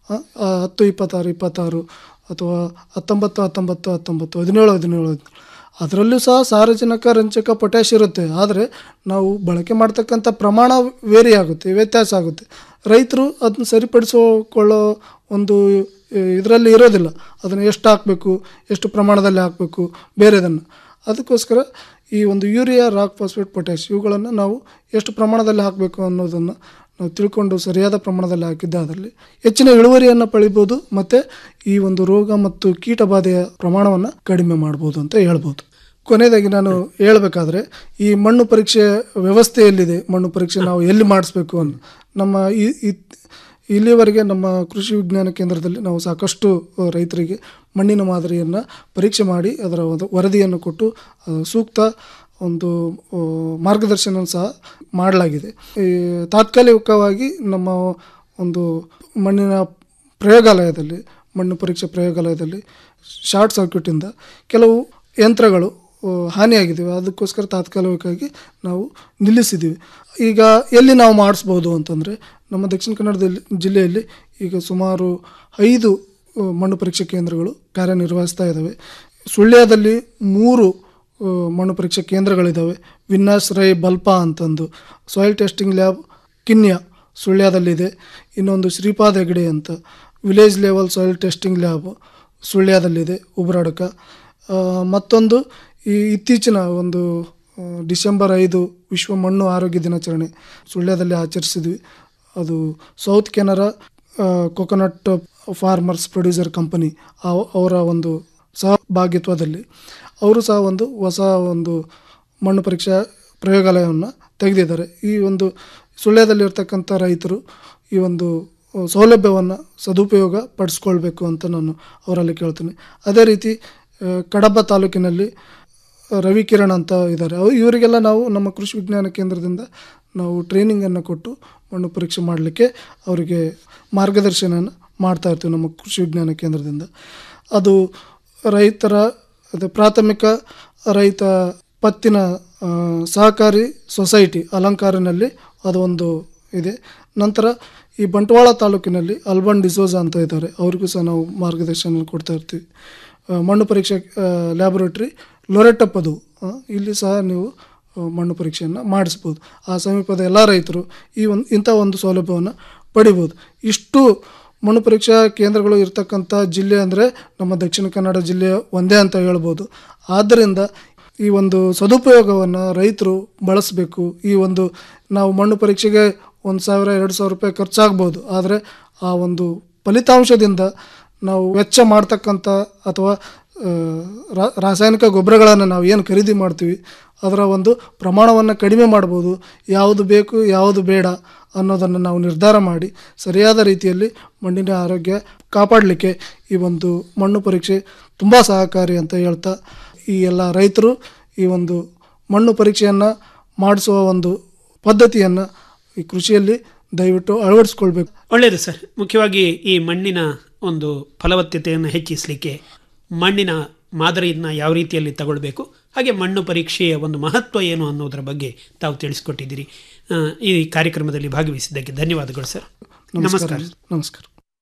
ಹತ್ತು ಇಪ್ಪತ್ತಾರು ಇಪ್ಪತ್ತಾರು ಅಥವಾ ಹತ್ತೊಂಬತ್ತು ಹತ್ತೊಂಬತ್ತು ಹತ್ತೊಂಬತ್ತು ಹದಿನೇಳು ಹದಿನೇಳು ಹದಿನೇಳು ಅದರಲ್ಲೂ ಸಹ ಸಾರಜನಕ ರಂಜಕ ಪೊಟ್ಯಾಶ್ ಇರುತ್ತೆ ಆದರೆ ನಾವು ಬಳಕೆ ಮಾಡ್ತಕ್ಕಂಥ ಪ್ರಮಾಣ ವೇರಿ ಆಗುತ್ತೆ ವ್ಯತ್ಯಾಸ ಆಗುತ್ತೆ ರೈತರು ಅದನ್ನ ಸರಿಪಡಿಸಿಕೊಳ್ಳೋ ಒಂದು ಇದರಲ್ಲಿ ಇರೋದಿಲ್ಲ ಅದನ್ನು ಎಷ್ಟು ಹಾಕಬೇಕು ಎಷ್ಟು ಪ್ರಮಾಣದಲ್ಲಿ ಹಾಕಬೇಕು ಬೇರೆದನ್ನು ಅದಕ್ಕೋಸ್ಕರ ಈ ಒಂದು ಯೂರಿಯಾ ರಾಕ್ ಫಾಸ್ಫೇಟ್ ಪೊಟ್ಯಾಶ್ ಇವುಗಳನ್ನು ನಾವು ಎಷ್ಟು ಪ್ರಮಾಣದಲ್ಲಿ ಹಾಕಬೇಕು ಅನ್ನೋದನ್ನು ನಾವು ತಿಳ್ಕೊಂಡು ಸರಿಯಾದ ಪ್ರಮಾಣದಲ್ಲಿ ಹಾಕಿದ್ದಾದಲ್ಲಿ ಹೆಚ್ಚಿನ ಇಳುವರಿಯನ್ನು ಪಡಿಬೋದು ಮತ್ತು ಈ ಒಂದು ರೋಗ ಮತ್ತು ಕೀಟ ಬಾಧೆಯ ಪ್ರಮಾಣವನ್ನು ಕಡಿಮೆ ಮಾಡ್ಬೋದು ಅಂತ ಹೇಳ್ಬೋದು ಕೊನೆಯದಾಗಿ ನಾನು ಹೇಳಬೇಕಾದ್ರೆ ಈ ಮಣ್ಣು ಪರೀಕ್ಷೆ ವ್ಯವಸ್ಥೆ ಎಲ್ಲಿದೆ ಮಣ್ಣು ಪರೀಕ್ಷೆ ನಾವು ಎಲ್ಲಿ ಮಾಡಿಸ್ಬೇಕು ಅಂತ ನಮ್ಮ ಈ ಈ- ಇಲ್ಲಿಯವರೆಗೆ ನಮ್ಮ ಕೃಷಿ ವಿಜ್ಞಾನ ಕೇಂದ್ರದಲ್ಲಿ ನಾವು ಸಾಕಷ್ಟು ಅ, ರೈತರಿಗೆ ಮಣ್ಣಿನ ಮಾದರಿಯನ್ನು ಪರೀಕ್ಷೆ ಮಾಡಿ ಅದರ ಒಂದು ವರದಿಯನ್ನು ಕೊಟ್ಟು ಅ, ಸೂಕ್ತ ಒಂದು ಆ, ಮಾರ್ಗದರ್ಶನ ಸಹ ಮಾಡಲಾಗಿದೆ ಈ ತಾತ್ಕಾಲಿಕವಾಗಿ ನಮ್ಮ ಒಂದು ಮಣ್ಣಿನ ಪ್ರಯೋಗಾಲಯದಲ್ಲಿ ಮಣ್ಣು ಪರೀಕ್ಷೆ ಪ್ರಯೋಗಾಲಯದಲ್ಲಿ ಶಾರ್ಟ್ ಸರ್ಕ್ಯೂಟಿಂದ ಕೆಲವು ಯಂತ್ರಗಳು ಆ, ಹಾನಿಯಾಗಿದ್ದಾವೆ ಅದಕ್ಕೋಸ್ಕರ ತಾತ್ಕಾಲಿಕವಾಗಿ ನಾವು ನಿಲ್ಲಿಸಿದ್ದೀವಿ ಈಗ ಎಲ್ಲಿ ನಾವು ಮಾಡಿಸ್ಬೋದು ಅಂತಂದರೆ ನಮ್ಮ ದಕ್ಷಿಣ ಕನ್ನಡದಲ್ಲಿ ಜಿಲ್ಲೆಯಲ್ಲಿ ಈಗ ಸುಮಾರು ಐದು ಆ, ಮಣ್ಣು ಪರೀಕ್ಷೆ ಕೇಂದ್ರಗಳು ಕಾರ್ಯನಿರ್ವಹಿಸ್ತಾ ಇದ್ದಾವೆ ಸುಳ್ಯದಲ್ಲಿ ಮೂರು ಆ, ಮಣ್ಣು ಪರೀಕ್ಷೆ ಕೇಂದ್ರಗಳಿದ್ದಾವೆ ವಿನ್ನಾಸ್ ರೈ ಬಲ್ಪಾ ಅಂತಂದು ಸಾಯಿಲ್ ಟೆಸ್ಟಿಂಗ್ ಲ್ಯಾಬ್ ಕಿನ್ಯ ಸುಳ್ಯದಲ್ಲಿದೆ ಇನ್ನೊಂದು ಶ್ರೀಪಾದ್ ಹೆಗಡೆ ಅಂತ village level soil testing lab ಸುಳ್ಯದಲ್ಲಿದೆ ಉಬ್ರಾಡಕ ಆ, ಮತ್ತೊಂದು ಈ ಇತ್ತೀಚಿನ ಒಂದು ಆ, ಡಿಸೆಂಬರ್ ಐದು ವಿಶ್ವ ಮಣ್ಣು ಆರೋಗ್ಯ ದಿನಾಚರಣೆ ಸುಳ್ಯದಲ್ಲಿ ಆಚರಿಸಿದ್ವಿ ಅದು South Canara coconut farmers producer company ಅವರ ಒಂದು ಸಹಭಾಗಿತ್ವದಲ್ಲಿ ಅವರು ಸಹ ಒಂದು ಹೊಸ ಒಂದು ಮಣ್ಣು ಪರೀಕ್ಷಾ ಪ್ರಯೋಗಾಲಯವನ್ನು ತೆಗೆದಿದ್ದಾರೆ ಈ ಒಂದು ಸುಳ್ಯದಲ್ಲಿರ್ತಕ್ಕಂಥ ರೈತರು ಈ ಒಂದು ಸೌಲಭ್ಯವನ್ನು ಸದುಪಯೋಗ ಪಡಿಸ್ಕೊಳ್ಬೇಕು ಅಂತ ನಾನು ಅವರಲ್ಲಿ ಕೇಳ್ತೀನಿ ಅದೇ ರೀತಿ ಆ, ಕಡಬ ತಾಲೂಕಿನಲ್ಲಿ ರವಿ ಕಿರಣ್ ಅಂತ ಇದ್ದಾರೆ ಅವು ಇವರಿಗೆಲ್ಲ ನಾವು ನಮ್ಮ ಕೃಷಿ ವಿಜ್ಞಾನ ಕೇಂದ್ರದಿಂದ ನಾವು ಟ್ರೈನಿಂಗನ್ನು ಕೊಟ್ಟು ಮಣ್ಣು ಪರೀಕ್ಷೆ ಮಾಡಲಿಕ್ಕೆ ಅವರಿಗೆ ಮಾರ್ಗದರ್ಶನ ಮಾಡ್ತಾ ಇರ್ತೀವಿ ನಮ್ಮ ಕೃಷಿ ವಿಜ್ಞಾನ ಕೇಂದ್ರದಿಂದ ಅದು ರೈತರ ಅದು ಪ್ರಾಥಮಿಕ ರೈತ ಪತ್ತಿನ ಆ, ಸಹಕಾರಿ ಸೊಸೈಟಿ ಅಲಂಕಾರಿನಲ್ಲಿ ಅದು ಒಂದು ಇದೆ ನಂತರ ಈ ಬಂಟ್ವಾಳ ತಾಲೂಕಿನಲ್ಲಿ ಅಲ್ಬನ್ ಡಿಸೋಜ ಅಂತ ಇದ್ದಾರೆ ಅವ್ರಿಗೂ ಸಹ ನಾವು ಮಾರ್ಗದರ್ಶನ ಕೊಡ್ತಾ ಇರ್ತೀವಿ ಆ, ಮಣ್ಣು ಪರೀಕ್ಷೆ ಲ್ಯಾಬೊರೇಟ್ರಿ ಲೊರೆಟ್ಟಪ್ಪದು ಆ, ಇಲ್ಲಿ ಸಹ ನೀವು ಆ, ಮಣ್ಣು ಪರೀಕ್ಷೆಯನ್ನು ಮಾಡಿಸ್ಬೋದು ಆ ಸಮೀಪದ ಎಲ್ಲ ರೈತರು ಈ ಒಂದು ಇಂಥ ಒಂದು ಸೌಲಭ್ಯವನ್ನು ಪಡಿಬೋದು ಇಷ್ಟು ಮಣ್ಣು ಪರೀಕ್ಷಾ ಕೇಂದ್ರಗಳು ಇರ್ತಕ್ಕಂಥ ಜಿಲ್ಲೆ ಅಂದರೆ ನಮ್ಮ ದಕ್ಷಿಣ ಕನ್ನಡ ಜಿಲ್ಲೆ ಒಂದೇ ಅಂತ ಹೇಳ್ಬೋದು ಆದ್ದರಿಂದ ಈ ಒಂದು ಸದುಪಯೋಗವನ್ನು ರೈತರು ಬಳಸಬೇಕು ಈ ಒಂದು ನಾವು ಮಣ್ಣು ಪರೀಕ್ಷೆಗೆ ಒಂದು ಸಾವಿರ ಎರಡು ಸಾವಿರ ರೂಪಾಯಿ ಖರ್ಚಾಗ್ಬೋದು ಆದರೆ ಆ ಒಂದು ಫಲಿತಾಂಶದಿಂದ ನಾವು ವೆಚ್ಚ ಮಾಡ್ತಕ್ಕಂಥ ಅಥವಾ ಆ, ರಾ- ರಾಸಾಯನಿಕ ಗೊಬ್ಬರಗಳನ್ನು ನಾವು ಏನು ಖರೀದಿ ಮಾಡ್ತೀವಿ ಅದರ ಒಂದು ಪ್ರಮಾಣವನ್ನು ಕಡಿಮೆ ಮಾಡ್ಬೋದು ಯಾವುದು ಬೇಕು ಯಾವುದು ಬೇಡ ಅನ್ನೋದನ್ನು ನಾವು ನಿರ್ಧಾರ ಮಾಡಿ ಸರಿಯಾದ ರೀತಿಯಲ್ಲಿ ಮಣ್ಣಿನ ಆರೋಗ್ಯ ಕಾಪಾಡಲಿಕ್ಕೆ ಈ ಒಂದು ಮಣ್ಣು ಪರೀಕ್ಷೆ ತುಂಬ ಸಹಕಾರಿ ಅಂತ ಹೇಳ್ತಾ ಈ ಎಲ್ಲ ರೈತರು ಈ ಒಂದು ಮಣ್ಣು ಪರೀಕ್ಷೆಯನ್ನು ಮಾಡಿಸುವ ಒಂದು ಪದ್ಧತಿಯನ್ನು ಈ ಕೃಷಿಯಲ್ಲಿ ದಯವಿಟ್ಟು ಅಳವಡಿಸ್ಕೊಳ್ಬೇಕು ಒಳ್ಳೆಯದು ಸರ್ ಮುಖ್ಯವಾಗಿ ಈ ಮಣ್ಣಿನ ಒಂದು ಫಲವತ್ತತೆಯನ್ನು ಹೆಚ್ಚಿಸಲಿಕ್ಕೆ ಮಣ್ಣಿನ ಮಾದರಿಯನ್ನು ಯಾವ ರೀತಿಯಲ್ಲಿ ತಗೊಳ್ಬೇಕು ಹಾಗೆ ಮಣ್ಣು ಪರೀಕ್ಷೆಯ ಒಂದು ಮಹತ್ವ ಏನು ಅನ್ನೋದರ ಬಗ್ಗೆ ತಾವು ತಿಳಿಸ್ಕೊಟ್ಟಿದ್ದೀರಿ ಆ, ಈ ಕಾರ್ಯಕ್ರಮದಲ್ಲಿ ಭಾಗವಹಿಸಿದ್ದಕ್ಕೆ ಧನ್ಯವಾದಗಳು ಸರ್ ನಮಸ್ಕಾರ ನಮಸ್ಕಾರ ನಮಸ್ಕಾರ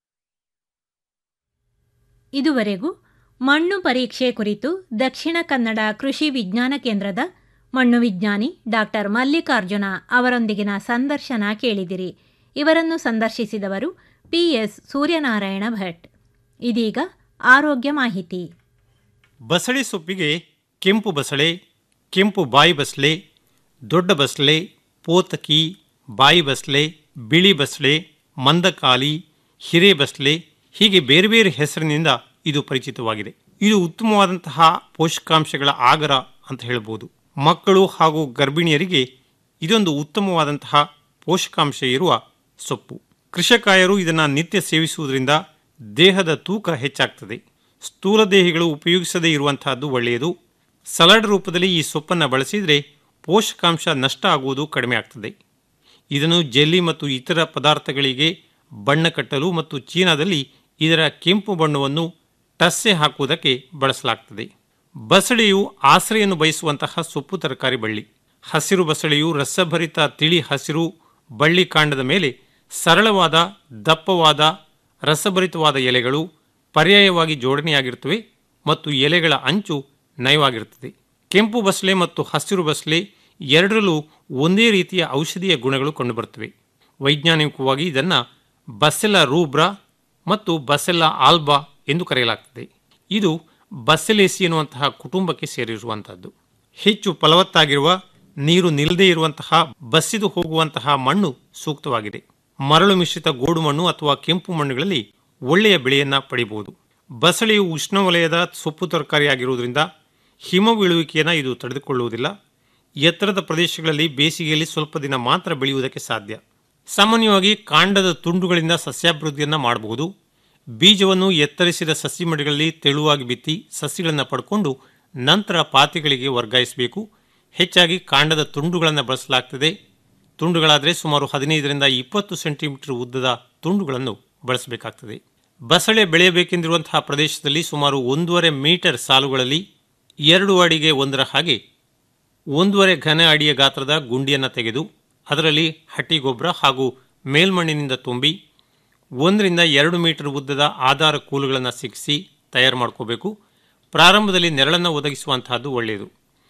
ಇದುವರೆಗೂ ಮಣ್ಣು ಪರೀಕ್ಷೆ ಕುರಿತು ದಕ್ಷಿಣ ಕನ್ನಡ ಕೃಷಿ ವಿಜ್ಞಾನ ಕೇಂದ್ರದ ಮಣ್ಣು ವಿಜ್ಞಾನಿ ಡಾಕ್ಟರ್ ಮಲ್ಲಿಕಾರ್ಜುನ ಅವರೊಂದಿಗಿನ ಸಂದರ್ಶನ ಕೇಳಿದಿರಿ ಇವರನ್ನು ಸಂದರ್ಶಿಸಿದವರು ಪಿಎಸ್ ಸೂರ್ಯನಾರಾಯಣ ಭಟ್ ಇದೀಗ ಆರೋಗ್ಯ ಮಾಹಿತಿ ಬಸಳೆ ಸೊಪ್ಪಿಗೆ ಕೆಂಪು ಬಸಳೆ ಕೆಂಪು ಬಾಯಿ ಬಸಳೆ ದೊಡ್ಡ ಬಸಳೆ ಪೋತಕಿ ಬಾಯಿ ಬಸಳೆ ಬಿಳಿ ಬಸಳೆ ಮಂದಕಾಲಿ ಹಿರೇ ಬಸಳೆ ಹೀಗೆ ಬೇರೆ ಬೇರೆ ಹೆಸರಿನಿಂದ ಇದು ಪರಿಚಿತವಾಗಿದೆ ಇದು ಉತ್ತಮವಾದಂತಹ ಪೋಷಕಾಂಶಗಳ ಆಗರ ಅಂತ ಹೇಳ್ಬೋದು ಮಕ್ಕಳು ಹಾಗೂ ಗರ್ಭಿಣಿಯರಿಗೆ ಇದೊಂದು ಉತ್ತಮವಾದಂತಹ ಪೋಷಕಾಂಶ ಇರುವ ಸೊಪ್ಪು ಕೃಷಕಾಯರು ಇದನ್ನು ನಿತ್ಯ ಸೇವಿಸುವುದರಿಂದ ದೇಹದ ತೂಕ ಹೆಚ್ಚಾಗ್ತದೆ ಸ್ಥೂಲದೇಹಿಗಳು ಉಪಯೋಗಿಸದೇ ಇರುವಂತಹದ್ದು ಒಳ್ಳೆಯದು ಸಲಾಡ್ ರೂಪದಲ್ಲಿ ಈ ಸೊಪ್ಪನ್ನು ಬಳಸಿದರೆ ಪೋಷಕಾಂಶ ನಷ್ಟ ಆಗುವುದು ಕಡಿಮೆ ಆಗ್ತದೆ ಇದನ್ನು ಜೆಲ್ಲಿ ಮತ್ತು ಇತರ ಪದಾರ್ಥಗಳಿಗೆ ಬಣ್ಣ ಕಟ್ಟಲು ಮತ್ತು ಚೀನಾದಲ್ಲಿ ಇದರ ಕೆಂಪು ಬಣ್ಣವನ್ನು ಟಸ್ಸೆ ಹಾಕುವುದಕ್ಕೆ ಬಳಸಲಾಗ್ತದೆ ಬಸಳೆಯು ಆಸರೆಯನ್ನು ಬಯಸುವಂತಹ ಸೊಪ್ಪು ತರಕಾರಿ ಬಳ್ಳಿ ಹಸಿರು ಬಸಳೆಯು ರಸಭರಿತ ತಿಳಿ ಹಸಿರು ಬಳ್ಳಿ ಕಾಂಡದ ಮೇಲೆ ಸರಳವಾದ ದಪ್ಪವಾದ ರಸಭರಿತವಾದ ಎಲೆಗಳು ಪರ್ಯಾಯವಾಗಿ ಜೋಡಣೆಯಾಗಿರುತ್ತವೆ ಮತ್ತು ಎಲೆಗಳ ಅಂಚು ನಯವಾಗಿರುತ್ತದೆ ಕೆಂಪು ಬಸಳೆ ಮತ್ತು ಹಸಿರು ಬಸಳೆ ಎರಡರಲ್ಲೂ ಒಂದೇ ರೀತಿಯ ಔಷಧೀಯ ಗುಣಗಳು ಕಂಡುಬರುತ್ತವೆ ವೈಜ್ಞಾನಿಕವಾಗಿ ಇದನ್ನು ಬಸೆಲ್ಲ ರೂಬ್ರಾ ಮತ್ತು ಬಸೆಲ್ಲ ಆಲ್ಬಾ ಎಂದು ಕರೆಯಲಾಗ್ತದೆ ಇದು ಬಸೆಲೇಸಿ ಎನ್ನುವಂತಹ ಕುಟುಂಬಕ್ಕೆ ಸೇರಿರುವಂತಹದ್ದು ಹೆಚ್ಚು ಫಲವತ್ತಾಗಿರುವ ನೀರು ನಿಲ್ಲದೇ ಇರುವಂತಹ ಬಸಿದು ಹೋಗುವಂತಹ ಮಣ್ಣು ಸೂಕ್ತವಾಗಿದೆ ಮರಳು ಮಿಶ್ರಿತ ಗೋಡು ಮಣ್ಣು ಅಥವಾ ಕೆಂಪು ಮಣ್ಣುಗಳಲ್ಲಿ ಒಳ್ಳೆಯ ಬೆಳೆಯನ್ನ ಪಡೆಯಬಹುದು ಬಸಳೆಯು ಉಷ್ಣವಲಯದ ಸೊಪ್ಪು ತರಕಾರಿಯಾಗಿರುವುದರಿಂದ ಹಿಮ ಬೀಳುವಿಕೆಯನ್ನು ಇದು ತಡೆದುಕೊಳ್ಳುವುದಿಲ್ಲ ಎತ್ತರದ ಪ್ರದೇಶಗಳಲ್ಲಿ ಬೇಸಿಗೆಯಲ್ಲಿ ಸ್ವಲ್ಪ ದಿನ ಮಾತ್ರ ಬೆಳೆಯುವುದಕ್ಕೆ ಸಾಧ್ಯ ಸಾಮಾನ್ಯವಾಗಿ ಕಾಂಡದ ತುಂಡುಗಳಿಂದ ಸಸ್ಯಾಭಿವೃದ್ಧಿಯನ್ನು ಮಾಡಬಹುದು ಬೀಜವನ್ನು ಎತ್ತರಿಸಿದ ಸಸಿ ಮಡಿಗಳಲ್ಲಿ ತೆಳುವಾಗಿ ಬಿತ್ತಿ ಸಸಿಗಳನ್ನು ಪಡ್ಕೊಂಡು ನಂತರ ಪಾತಿಗಳಿಗೆ ವರ್ಗಾಯಿಸಬೇಕು ಹೆಚ್ಚಾಗಿ ಕಾಂಡದ ತುಂಡುಗಳನ್ನು ಬಳಸಲಾಗ್ತದೆ ತುಂಡುಗಳಾದರೆ ಸುಮಾರು ಹದಿನೈದರಿಂದ ಇಪ್ಪತ್ತು ಸೆಂಟಿಮೀಟರ್ ಉದ್ದದ ತುಂಡುಗಳನ್ನು ಬಳಸಬೇಕಾಗ್ತದೆ ಬಸಳೆ ಬೆಳೆಯಬೇಕೆಂದಿರುವಂತಹ ಪ್ರದೇಶದಲ್ಲಿ ಸುಮಾರು ಒಂದೂವರೆ ಮೀಟರ್ ಸಾಲುಗಳಲ್ಲಿ ಎರಡು ಅಡಿಗೆ ಒಂದರ ಹಾಗೆ ಒಂದೂವರೆ ಘನ ಅಡಿಯ ಗಾತ್ರದ ಗುಂಡಿಯನ್ನು ತೆಗೆದು ಅದರಲ್ಲಿ ಹಟ್ಟಿ ಗೊಬ್ಬರ ಹಾಗೂ ಮೇಲ್ಮಣ್ಣಿನಿಂದ ತುಂಬಿ ಒಂದರಿಂದ ಎರಡು ಮೀಟರ್ ಉದ್ದದ ಆಧಾರ ಕೂಲುಗಳನ್ನು ಸಿಕ್ಕಿಸಿ ತಯಾರು ಮಾಡ್ಕೋಬೇಕು ಪ್ರಾರಂಭದಲ್ಲಿ ನೆರಳನ್ನು ಒದಗಿಸುವಂತಹದ್ದು ಒಳ್ಳೆಯದು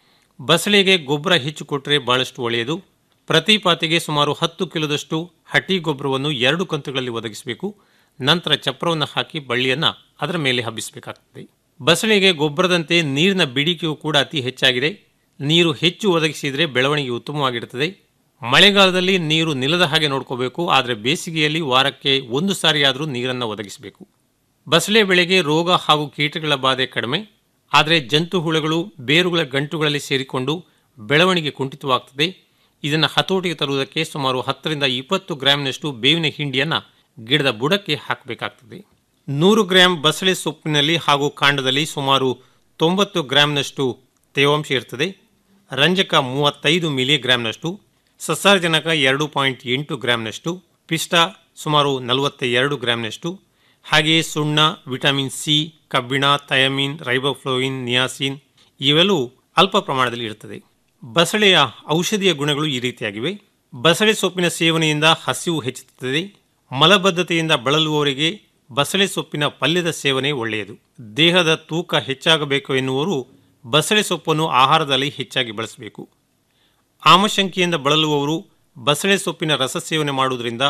ಬಸಳೆಗೆ ಗೊಬ್ಬರ ಹೆಚ್ಚು ಕೊಟ್ಟರೆ ಬಹಳಷ್ಟು ಒಳ್ಳೆಯದು ಪ್ರತಿ ಪಾತಿಗೆ ಸುಮಾರು ಹತ್ತು ಕಿಲೋದಷ್ಟು ಹಟ್ಟಿ ಗೊಬ್ಬರವನ್ನು ಎರಡು ಕಂತುಗಳಲ್ಲಿ ಒದಗಿಸಬೇಕು ನಂತರ ಚಪ್ರವನ್ನು ಹಾಕಿ ಬಳ್ಳಿಯನ್ನು ಅದರ ಮೇಲೆ ಹಬ್ಬಿಸಬೇಕಾಗ್ತದೆ ಬಸಳೆಗೆ ಗೊಬ್ಬರದಂತೆ ನೀರಿನ ಬೇಡಿಕೆಯೂ ಕೂಡ ಅತಿ ಹೆಚ್ಚಾಗಿದೆ ನೀರು ಹೆಚ್ಚು ಒದಗಿಸಿದರೆ ಬೆಳವಣಿಗೆ ಉತ್ತಮವಾಗಿರುತ್ತದೆ ಮಳೆಗಾಲದಲ್ಲಿ ನೀರು ನಿಲ್ಲದ ಹಾಗೆ ನೋಡ್ಕೋಬೇಕು ಆದರೆ ಬೇಸಿಗೆಯಲ್ಲಿ ವಾರಕ್ಕೆ ಒಂದು ಸಾರಿಯಾದರೂ ನೀರನ್ನು ಒದಗಿಸಬೇಕು ಬಸಳೆ ಬೆಳೆಗೆ ರೋಗ ಹಾಗೂ ಕೀಟಗಳ ಬಾಧೆ ಕಡಿಮೆ ಆದರೆ ಜಂತು ಹುಳುಗಳು ಬೇರುಗಳ ಗಂಟುಗಳಲ್ಲಿ ಸೇರಿಕೊಂಡು ಬೆಳವಣಿಗೆ ಕುಂಠಿತವಾಗ್ತದೆ ಇದನ್ನು ಹತೋಟಿಗೆ ತರುವುದಕ್ಕೆ ಸುಮಾರು ಹತ್ತರಿಂದ ಇಪ್ಪತ್ತು ಗ್ರಾಂನಷ್ಟು ಬೇವಿನ ಹಿಂಡಿಯನ್ನು ಗಿಡದ ಬುಡಕ್ಕೆ ಹಾಕಬೇಕಾಗ್ತದೆ ನೂರು ಗ್ರಾಂ ಬಸಳೆ ಸೊಪ್ಪಿನಲ್ಲಿ ಹಾಗೂ ಕಾಂಡದಲ್ಲಿ ಸುಮಾರು ತೊಂಬತ್ತು ಗ್ರಾಂನಷ್ಟು ತೇವಾಂಶ ಇರ್ತದೆ ರಂಜಕ ಮೂವತ್ತೈದು ಮಿಲಿಗ್ರಾಂನಷ್ಟು ಸಸಾರಜನಕ ಎರಡು ಪಾಯಿಂಟ್ ಎಂಟು ಗ್ರಾಂನಷ್ಟು ಪಿಷ್ಟ ಸುಮಾರು ನಲವತ್ತ ಎರಡು ಗ್ರಾಂನಷ್ಟು ಹಾಗೆಯೇ ಸುಣ್ಣ ವಿಟಮಿನ್ ಸಿ ಕಬ್ಬಿಣ ಥಯಮಿನ್ ರೈಬೋಫ್ಲೋಯಿನ್ ನಿಯಾಸಿನ್ ಇವೆಲ್ಲವೂ ಅಲ್ಪ ಪ್ರಮಾಣದಲ್ಲಿ ಇರುತ್ತದೆ ಬಸಳೆಯ ಔಷಧೀಯ ಗುಣಗಳು ಈ ರೀತಿಯಾಗಿವೆ ಬಸಳೆ ಸೊಪ್ಪಿನ ಸೇವನೆಯಿಂದ ಹಸಿವು ಹೆಚ್ಚುತ್ತದೆ ಮಲಬದ್ಧತೆಯಿಂದ ಬಳಲುವವರಿಗೆ ಬಸಳೆ ಸೊಪ್ಪಿನ ಪಲ್ಯದ ಸೇವನೆ ಒಳ್ಳೆಯದು ದೇಹದ ತೂಕ ಹೆಚ್ಚಾಗಬೇಕು ಎನ್ನುವರು ಬಸಳೆ ಸೊಪ್ಪನ್ನು ಆಹಾರದಲ್ಲಿ ಹೆಚ್ಚಾಗಿ ಬಳಸಬೇಕು ಆಮಶಂಕೆಯಿಂದ ಬಳಲುವವರು ಬಸಳೆ ಸೊಪ್ಪಿನ ರಸ ಸೇವನೆ ಮಾಡುವುದರಿಂದ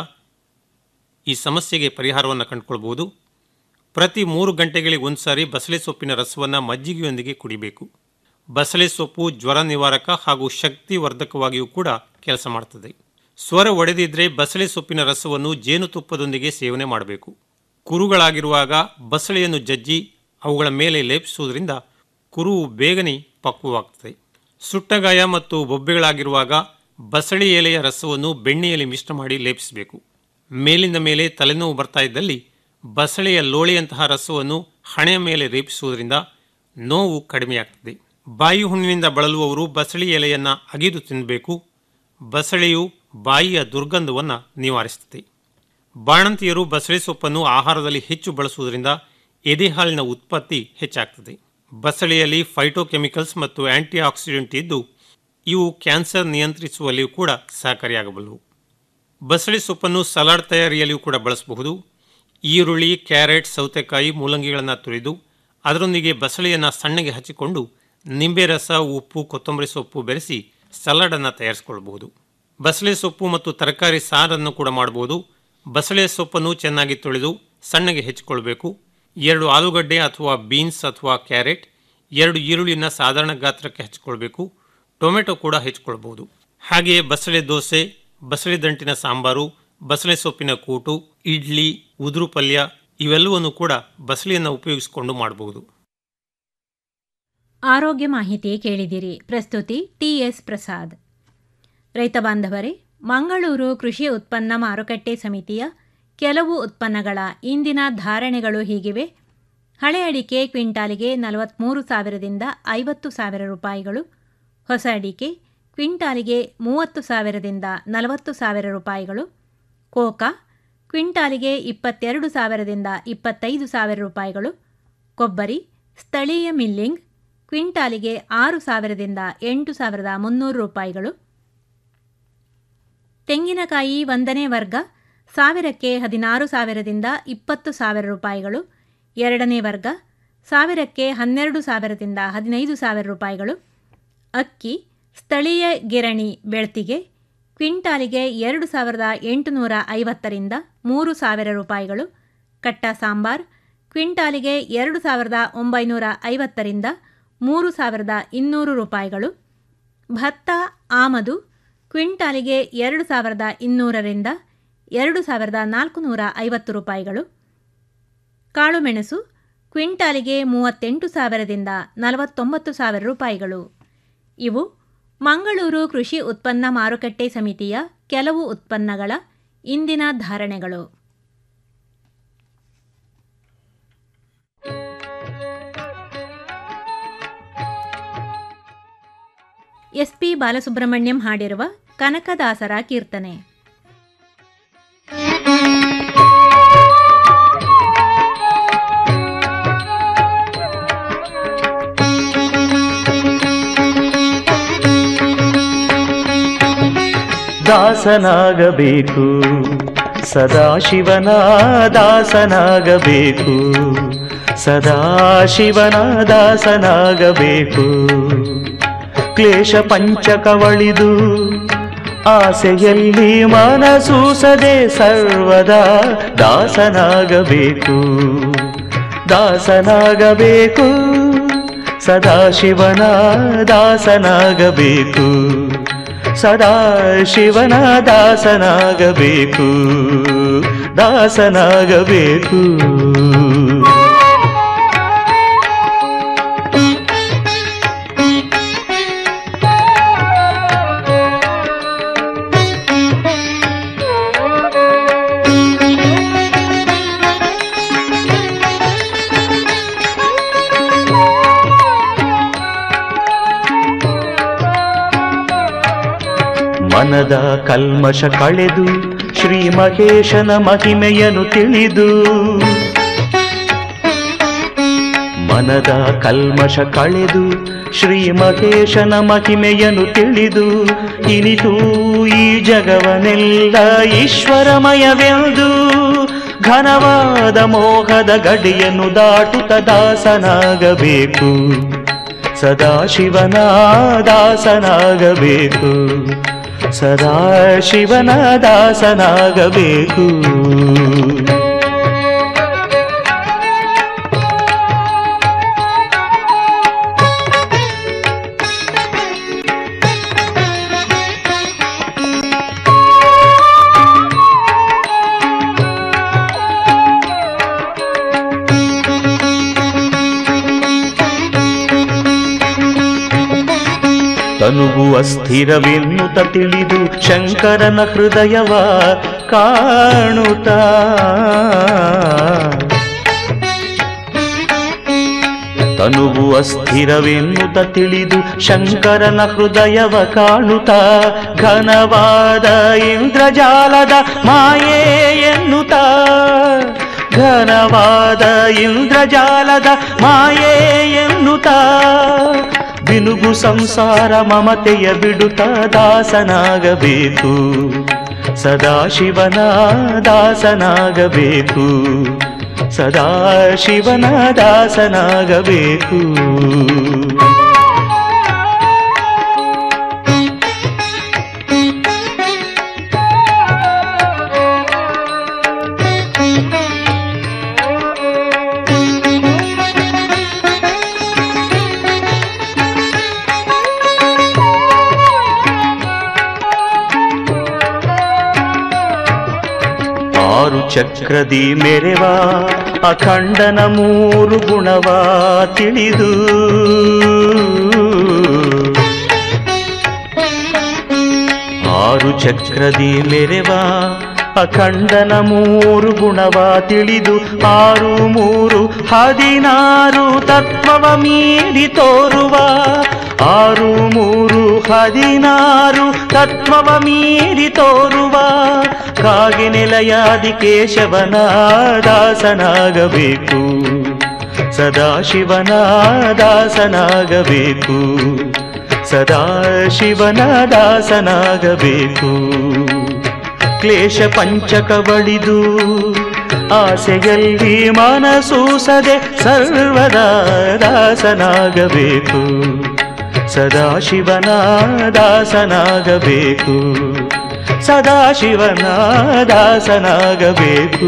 ಈ ಸಮಸ್ಯೆಗೆ ಪರಿಹಾರವನ್ನು ಕಂಡುಕೊಳ್ಬಹುದು ಪ್ರತಿ ಮೂರು ಗಂಟೆಗಳಿಗೆ ಒಂದ್ಸಾರಿ ಬಸಳೆ ಸೊಪ್ಪಿನ ರಸವನ್ನು ಮಜ್ಜಿಗೆಯೊಂದಿಗೆ ಕುಡಿಬೇಕು ಬಸಳೆ ಸೊಪ್ಪು ಜ್ವರ ನಿವಾರಕ ಹಾಗೂ ಶಕ್ತಿ ವರ್ಧಕವಾಗಿಯೂ ಕೂಡ ಕೆಲಸ ಮಾಡುತ್ತದೆ ಸ್ವರ ಒಡೆದಿದ್ರೆ ಬಸಳೆ ಸೊಪ್ಪಿನ ರಸವನ್ನು ಜೇನುತುಪ್ಪದೊಂದಿಗೆ ಸೇವನೆ ಮಾಡಬೇಕು ಕುರುಗಳಾಗಿರುವಾಗ ಬಸಳೆಯನ್ನು ಜಜ್ಜಿ ಅವುಗಳ ಮೇಲೆ ಲೇಪಿಸುವುದರಿಂದ ಕುರುವು ಬೇಗನೆ ಪಕ್ವವಾಗ್ತದೆ ಸುಟ್ಟಗಾಯ ಮತ್ತು ಬೊಬ್ಬೆಗಳಾಗಿರುವಾಗ ಬಸಳೆ ಎಲೆಯ ರಸವನ್ನು ಬೆಣ್ಣೆಯಲ್ಲಿ ಮಿಶ್ರ ಮಾಡಿ ಲೇಪಿಸಬೇಕು ಮೇಲಿಂದ ಮೇಲೆ ತಲೆನೋವು ಬರ್ತಾ ಇದ್ದಲ್ಲಿ ಬಸಳೆಯ ಲೋಳೆಯಂತಹ ರಸವನ್ನು ಹಣೆಯ ಮೇಲೆ ರೇಪಿಸುವುದರಿಂದ ನೋವು ಕಡಿಮೆಯಾಗ್ತದೆ ಬಾಯಿ ಹುಣ್ಣಿನಿಂದ ಬಳಲುವವರು ಬಸಳೆ ಎಲೆಯನ್ನು ಅಗಿದು ತಿನ್ನಬೇಕು ಬಸಳೆಯು ಬಾಯಿಯ ದುರ್ಗಂಧವನ್ನು ನಿವಾರಿಸುತ್ತದೆ ಬಾಣಂತಿಯರು ಬಸಳೆ ಸೊಪ್ಪನ್ನು ಆಹಾರದಲ್ಲಿ ಹೆಚ್ಚು ಬಳಸುವುದರಿಂದ ಎದೆಹಾಲಿನ ಉತ್ಪತ್ತಿ ಹೆಚ್ಚಾಗ್ತದೆ ಬಸಳೆಯಲ್ಲಿ ಫೈಟೋಕೆಮಿಕಲ್ಸ್ ಮತ್ತು ಆಂಟಿ ಆಕ್ಸಿಡೆಂಟ್ ಇದ್ದು ಇವು ಕ್ಯಾನ್ಸರ್ ನಿಯಂತ್ರಿಸುವಲ್ಲಿಯೂ ಕೂಡ ಸಹಕಾರಿಯಾಗಬಲ್ಲವು ಬಸಳೆ ಸೊಪ್ಪನ್ನು ಸಲಾಡ್ ತಯಾರಿಯಲ್ಲಿಯೂ ಕೂಡ ಬಳಸಬಹುದು ಈರುಳ್ಳಿ ಕ್ಯಾರೆಟ್ ಸೌತೆಕಾಯಿ ಮೂಲಂಗಿಗಳನ್ನು ತುರಿದು ಅದರೊಂದಿಗೆ ಬಸಳೆಯನ್ನು ಸಣ್ಣಗೆ ಹಚ್ಚಿಕೊಂಡು ನಿಂಬೆ ರಸ ಉಪ್ಪು ಕೊತ್ತಂಬರಿ ಸೊಪ್ಪು ಬೆರೆಸಿ ಸಲಾಡನ್ನು ತಯಾರಿಸಿಕೊಳ್ಳಬಹುದು ಬಸಳೆ ಸೊಪ್ಪು ಮತ್ತು ತರಕಾರಿ ಸಾರನ್ನು ಕೂಡ ಮಾಡಬಹುದು ಬಸಳೆ ಸೊಪ್ಪನ್ನು ಚೆನ್ನಾಗಿ ತೊಳೆದು ಸಣ್ಣಗೆ ಹೆಚ್ಚಿಕೊಳ್ಬೇಕು ಎರಡು ಆಲೂಗಡ್ಡೆ ಅಥವಾ ಬೀನ್ಸ್ ಅಥವಾ ಕ್ಯಾರೆಟ್ ಎರಡು ಈರುಳ್ಳಿನ ಸಾಧಾರಣ ಗಾತ್ರಕ್ಕೆ ಹಚ್ಕೊಳ್ಬೇಕು ಟೊಮೆಟೊ ಕೂಡ ಹೆಚ್ಚಿಕೊಳ್ಬಹುದು ಹಾಗೆಯೇ ಬಸಳೆ ದೋಸೆ ಬಸಳೆ ದಂಟಿನ ಸಾಂಬಾರು ಬಸಳೆ ಸೊಪ್ಪಿನ ಕೂಟು ಇಡ್ಲಿ ಉದುರು ಪಲ್ಯ ಇವೆಲ್ಲವನ್ನು ಕೂಡ ಬಸಳೆಯನ್ನು ಉಪಯೋಗಿಸಿಕೊಂಡು ಮಾಡಬಹುದು ಆರೋಗ್ಯ ಮಾಹಿತಿ ಕೇಳಿದಿರಿ ಪ್ರಸ್ತುತಿ ಟಿಎಸ್ ಪ್ರಸಾದ್ ರೈತ ಬಾಂಧವರೇ ಮಂಗಳೂರು ಕೃಷಿ ಉತ್ಪನ್ನ ಮಾರುಕಟ್ಟೆ ಸಮಿತಿಯ ಕೆಲವು ಉತ್ಪನ್ನಗಳ ಇಂದಿನ ಧಾರಣೆಗಳು ಹೀಗಿವೆ ಹಳೆ ಅಡಿಕೆ ಕ್ವಿಂಟಾಲಿಗೆ ನಲವತ್ತ್ಮೂರು ಸಾವಿರದಿಂದ ಐವತ್ತು ಸಾವಿರ ರೂಪಾಯಿಗಳು ಹೊಸ ಅಡಿಕೆ ಕ್ವಿಂಟಾಲಿಗೆ ಮೂವತ್ತು ಸಾವಿರದಿಂದ ನಲವತ್ತು ಸಾವಿರ ರೂಪಾಯಿಗಳು ಕೋಕಾ ಕ್ವಿಂಟಾಲಿಗೆ ಇಪ್ಪತ್ತೆರಡು ಸಾವಿರದಿಂದ ಇಪ್ಪತ್ತೈದು ಸಾವಿರ ರೂಪಾಯಿಗಳು ಕೊಬ್ಬರಿ ಸ್ಥಳೀಯ ಮಿಲ್ಲಿಂಗ್ ಕ್ವಿಂಟಾಲಿಗೆ ಆರು ಸಾವಿರದಿಂದ ಎಂಟು ಸಾವಿರದ ಮುನ್ನೂರು ರೂಪಾಯಿಗಳು ತೆಂಗಿನಕಾಯಿ ಒಂದನೇ ವರ್ಗ ಸಾವಿರಕ್ಕೆ ಹದಿನಾರು ಸಾವಿರದಿಂದ ಇಪ್ಪತ್ತು ಸಾವಿರ ರೂಪಾಯಿಗಳು ಎರಡನೇ ವರ್ಗ ಸಾವಿರಕ್ಕೆ ಹನ್ನೆರಡು ಸಾವಿರದಿಂದ ಹದಿನೈದು ಸಾವಿರ ರೂಪಾಯಿಗಳು ಅಕ್ಕಿ ಸ್ಥಳೀಯ ಗಿರಣಿ ಬೆಳ್ತಿಗೆ ಕ್ವಿಂಟಾಲಿಗೆ ಎರಡು ಸಾವಿರದ ಎಂಟುನೂರ ಐವತ್ತರಿಂದ ಮೂರು ಸಾವಿರ ರೂಪಾಯಿಗಳು ಕಟ್ಟ ಸಾಂಬಾರ್ ಕ್ವಿಂಟಾಲಿಗೆ ಎರಡು ಸಾವಿರದ ಒಂಬೈನೂರ ಐವತ್ತರಿಂದ ಮೂರು ಸಾವಿರದ ಇನ್ನೂರು ರೂಪಾಯಿಗಳು ಭತ್ತ ಆಮದು ಕ್ವಿಂಟಾಲಿಗೆ ಎರಡು ಸಾವಿರದ ಇನ್ನೂರರಿಂದ ಎರಡು ಸಾವಿರದ ನಾಲ್ಕುನೂರ ಐವತ್ತು ರೂಪಾಯಿಗಳು ಕಾಳುಮೆಣಸು ಕ್ವಿಂಟಾಲಿಗೆ ಮೂವತ್ತೆಂಟು ಸಾವಿರದಿಂದ ನಲವತ್ತೊಂಬತ್ತು ಸಾವಿರ ರೂಪಾಯಿಗಳು ಇವು ಮಂಗಳೂರು ಕೃಷಿ ಉತ್ಪನ್ನ ಮಾರುಕಟ್ಟೆ ಸಮಿತಿಯ ಕೆಲವು ಉತ್ಪನ್ನಗಳ ಇಂದಿನ ಧಾರಣೆಗಳು ಎಸ್ಪಿ ಬಾಲಸುಬ್ರಹ್ಮಣ್ಯಂ ಹಾಡಿರುವ ಕನಕದಾಸರ ಕೀರ್ತನೆ ದಾಸನಾಗಬೇಕು ಸದಾಶಿವನ ದಾಸನಾಗಬೇಕು ಸದಾಶಿವನ ದಾಸನಾಗಬೇಕು ಕ್ಲೇಶ ಪಂಚಕವಳಿದು ಆಸೆಯಲ್ಲಿ ಮನಸೂಸದೆ ಸರ್ವದಾ ದಾಸನಾಗಬೇಕು ದಾಸನಾಗಬೇಕು ಸದಾಶಿವನ ದಾಸನಾಗಬೇಕು ಸದಾ ಶಿವನ ದಾಸನಾಗಬೇಕು ದಾಸನಾಗಬೇಕು ಮನದ ಕಲ್ಮಶ ಕಳೆದು ಶ್ರೀ ಮಹೇಶನ ಮಹಿಮೆಯನ್ನು ತಿಳಿದು ಮನದ ಕಲ್ಮಶ ಕಳೆದು ಶ್ರೀ ಮಹೇಶನ ಮಹಿಮೆಯನ್ನು ತಿಳಿದು ಇನಿತು ಈ ಜಗವನೆಲ್ಲ ಈಶ್ವರಮಯವೆಂದು ಘನವಾದ ಮೋಹದ ಗಡಿಯನ್ನು ದಾಟುತ್ತ ದಾಸನಾಗಬೇಕು ಸದಾಶಿವನ ದಾಸನಾಗಬೇಕು ಸದಾಶಿವನ ದಾಸನಾಗಬೇಕು ತನುವು ಅಸ್ಥಿರವೆನ್ನುತ್ತ ತಿಳಿದು ಶಂಕರನ ಹೃದಯವ ಕಾಣುತ್ತ ತನುವು ಅಸ್ಥಿರವೆನ್ನುತ್ತ ತಿಳಿದು ಶಂಕರನ ಹೃದಯವ ಕಾಣುತ್ತ ಘನವಾದ ಇಂದ್ರಜಾಲದ ಮಾಯೆ ಎನ್ನುತ್ತ ಘನವಾದ ಇಂದ್ರಜಾಲದ ಮಾಯೆ ಎನ್ನುತ್ತ ಬಿನುಗು ಸಂಸಾರ ಮಮತೆಯ ಬಿಡುತ್ತ ದಾಸನಾಗಬೇಕು ಸದಾಶಿವನ ದಾಸನಾಗಬೇಕು ಸದಾಶಿವನ ದಾಸನಾಗಬೇಕು ಆರು ಚಕ್ರದಿ ಮೆರೆವ ಅಖಂಡನ ಮೂರು ಗುಣವ ತಿಳಿದು ಆರು ಚಕ್ರದಿ ಮೆರೆವ ಅಖಂಡನ ಮೂರು ಗುಣವ ತಿಳಿದು ಆರು ಮೂರು ಹದಿನಾರು ತತ್ವವ ಮೀರಿ ತೋರುವ ಆರು ಮೂರು ಹದಿನಾರು ತತ್ವವ ಮೀರಿ ತೋರುವ ಕಾಗೆ ನೆಲೆಯಾದಿ ಕೇಶವನ ದಾಸನಾಗಬೇಕು ಸದಾಶಿವನ ದಾಸನಾಗಬೇಕು ಸದಾಶಿವನ ದಾಸನಾಗಬೇಕು ಕ್ಲೇಶ ಪಂಚಕವಳಿದು ಆಸೆಯಲ್ಲಿ ಮನಸೂಸದೆ ಸರ್ವದಾ ದಾಸನಾಗಬೇಕು ಸದಾಶಿವನ ದಾಸನಾಗಬೇಕು ಸದಾಶಿವನ ದಾಸನಾಗಬೇಕು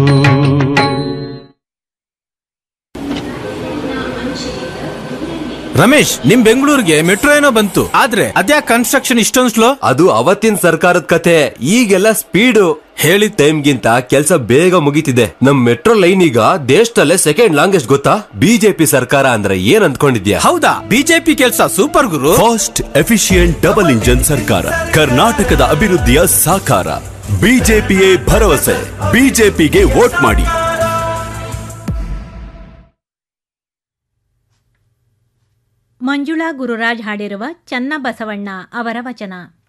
ರಮೇಶ್ ನಿಮ್ ಬೆಂಗಳೂರಿಗೆ ಮೆಟ್ರೋ ಏನೋ ಬಂತು ಆದ್ರೆ ಅದ್ಯಾಕ್ ಕನ್ಸ್ಟ್ರಕ್ಷನ್ ಇಷ್ಟೊಂದು ಸ್ಲೋ ಅದು ಅವತ್ತಿನ ಸರ್ಕಾರದ ಕತೆ ಈಗೆಲ್ಲ ಸ್ಪೀಡು ಹೇಳಿದ ಟೈಮ್ಗಿಂತ ಕೆಲಸ ಬೇಗ ಮುಗಿತಿದೆ ನಮ್ ಮೆಟ್ರೋ ಲೈನ್ ಈಗ ದೇಶದಲ್ಲೇ ಸೆಕೆಂಡ್ ಲಾಂಗೆಸ್ಟ್ ಗೊತ್ತಾ ಬಿಜೆಪಿ ಸರ್ಕಾರ ಅಂದ್ರೆ ಏನ್ ಅಂದ್ಕೊಂಡಿದ್ಯಾ ಹೌದಾ ಬಿಜೆಪಿ ಕೆಲಸ ಸೂಪರ್ ಗುರು ಫಾಸ್ಟ್ ಎಫಿಷಿಯಂಟ್ ಡಬಲ್ ಇಂಜನ್ ಸರ್ಕಾರ ಕರ್ನಾಟಕದ ಅಭಿವೃದ್ಧಿಯ ಸಾಕಾರ ಬಿಜೆಪಿಯೇ ಭರವಸೆ ಬಿಜೆಪಿಗೆ ವೋಟ್ ಮಾಡಿ ಮಂಜುಳಾ ಗುರುರಾಜ್ ಹಾಡಿರುವ ಚನ್ನ ಬಸವಣ್ಣ ಅವರ ವಚನ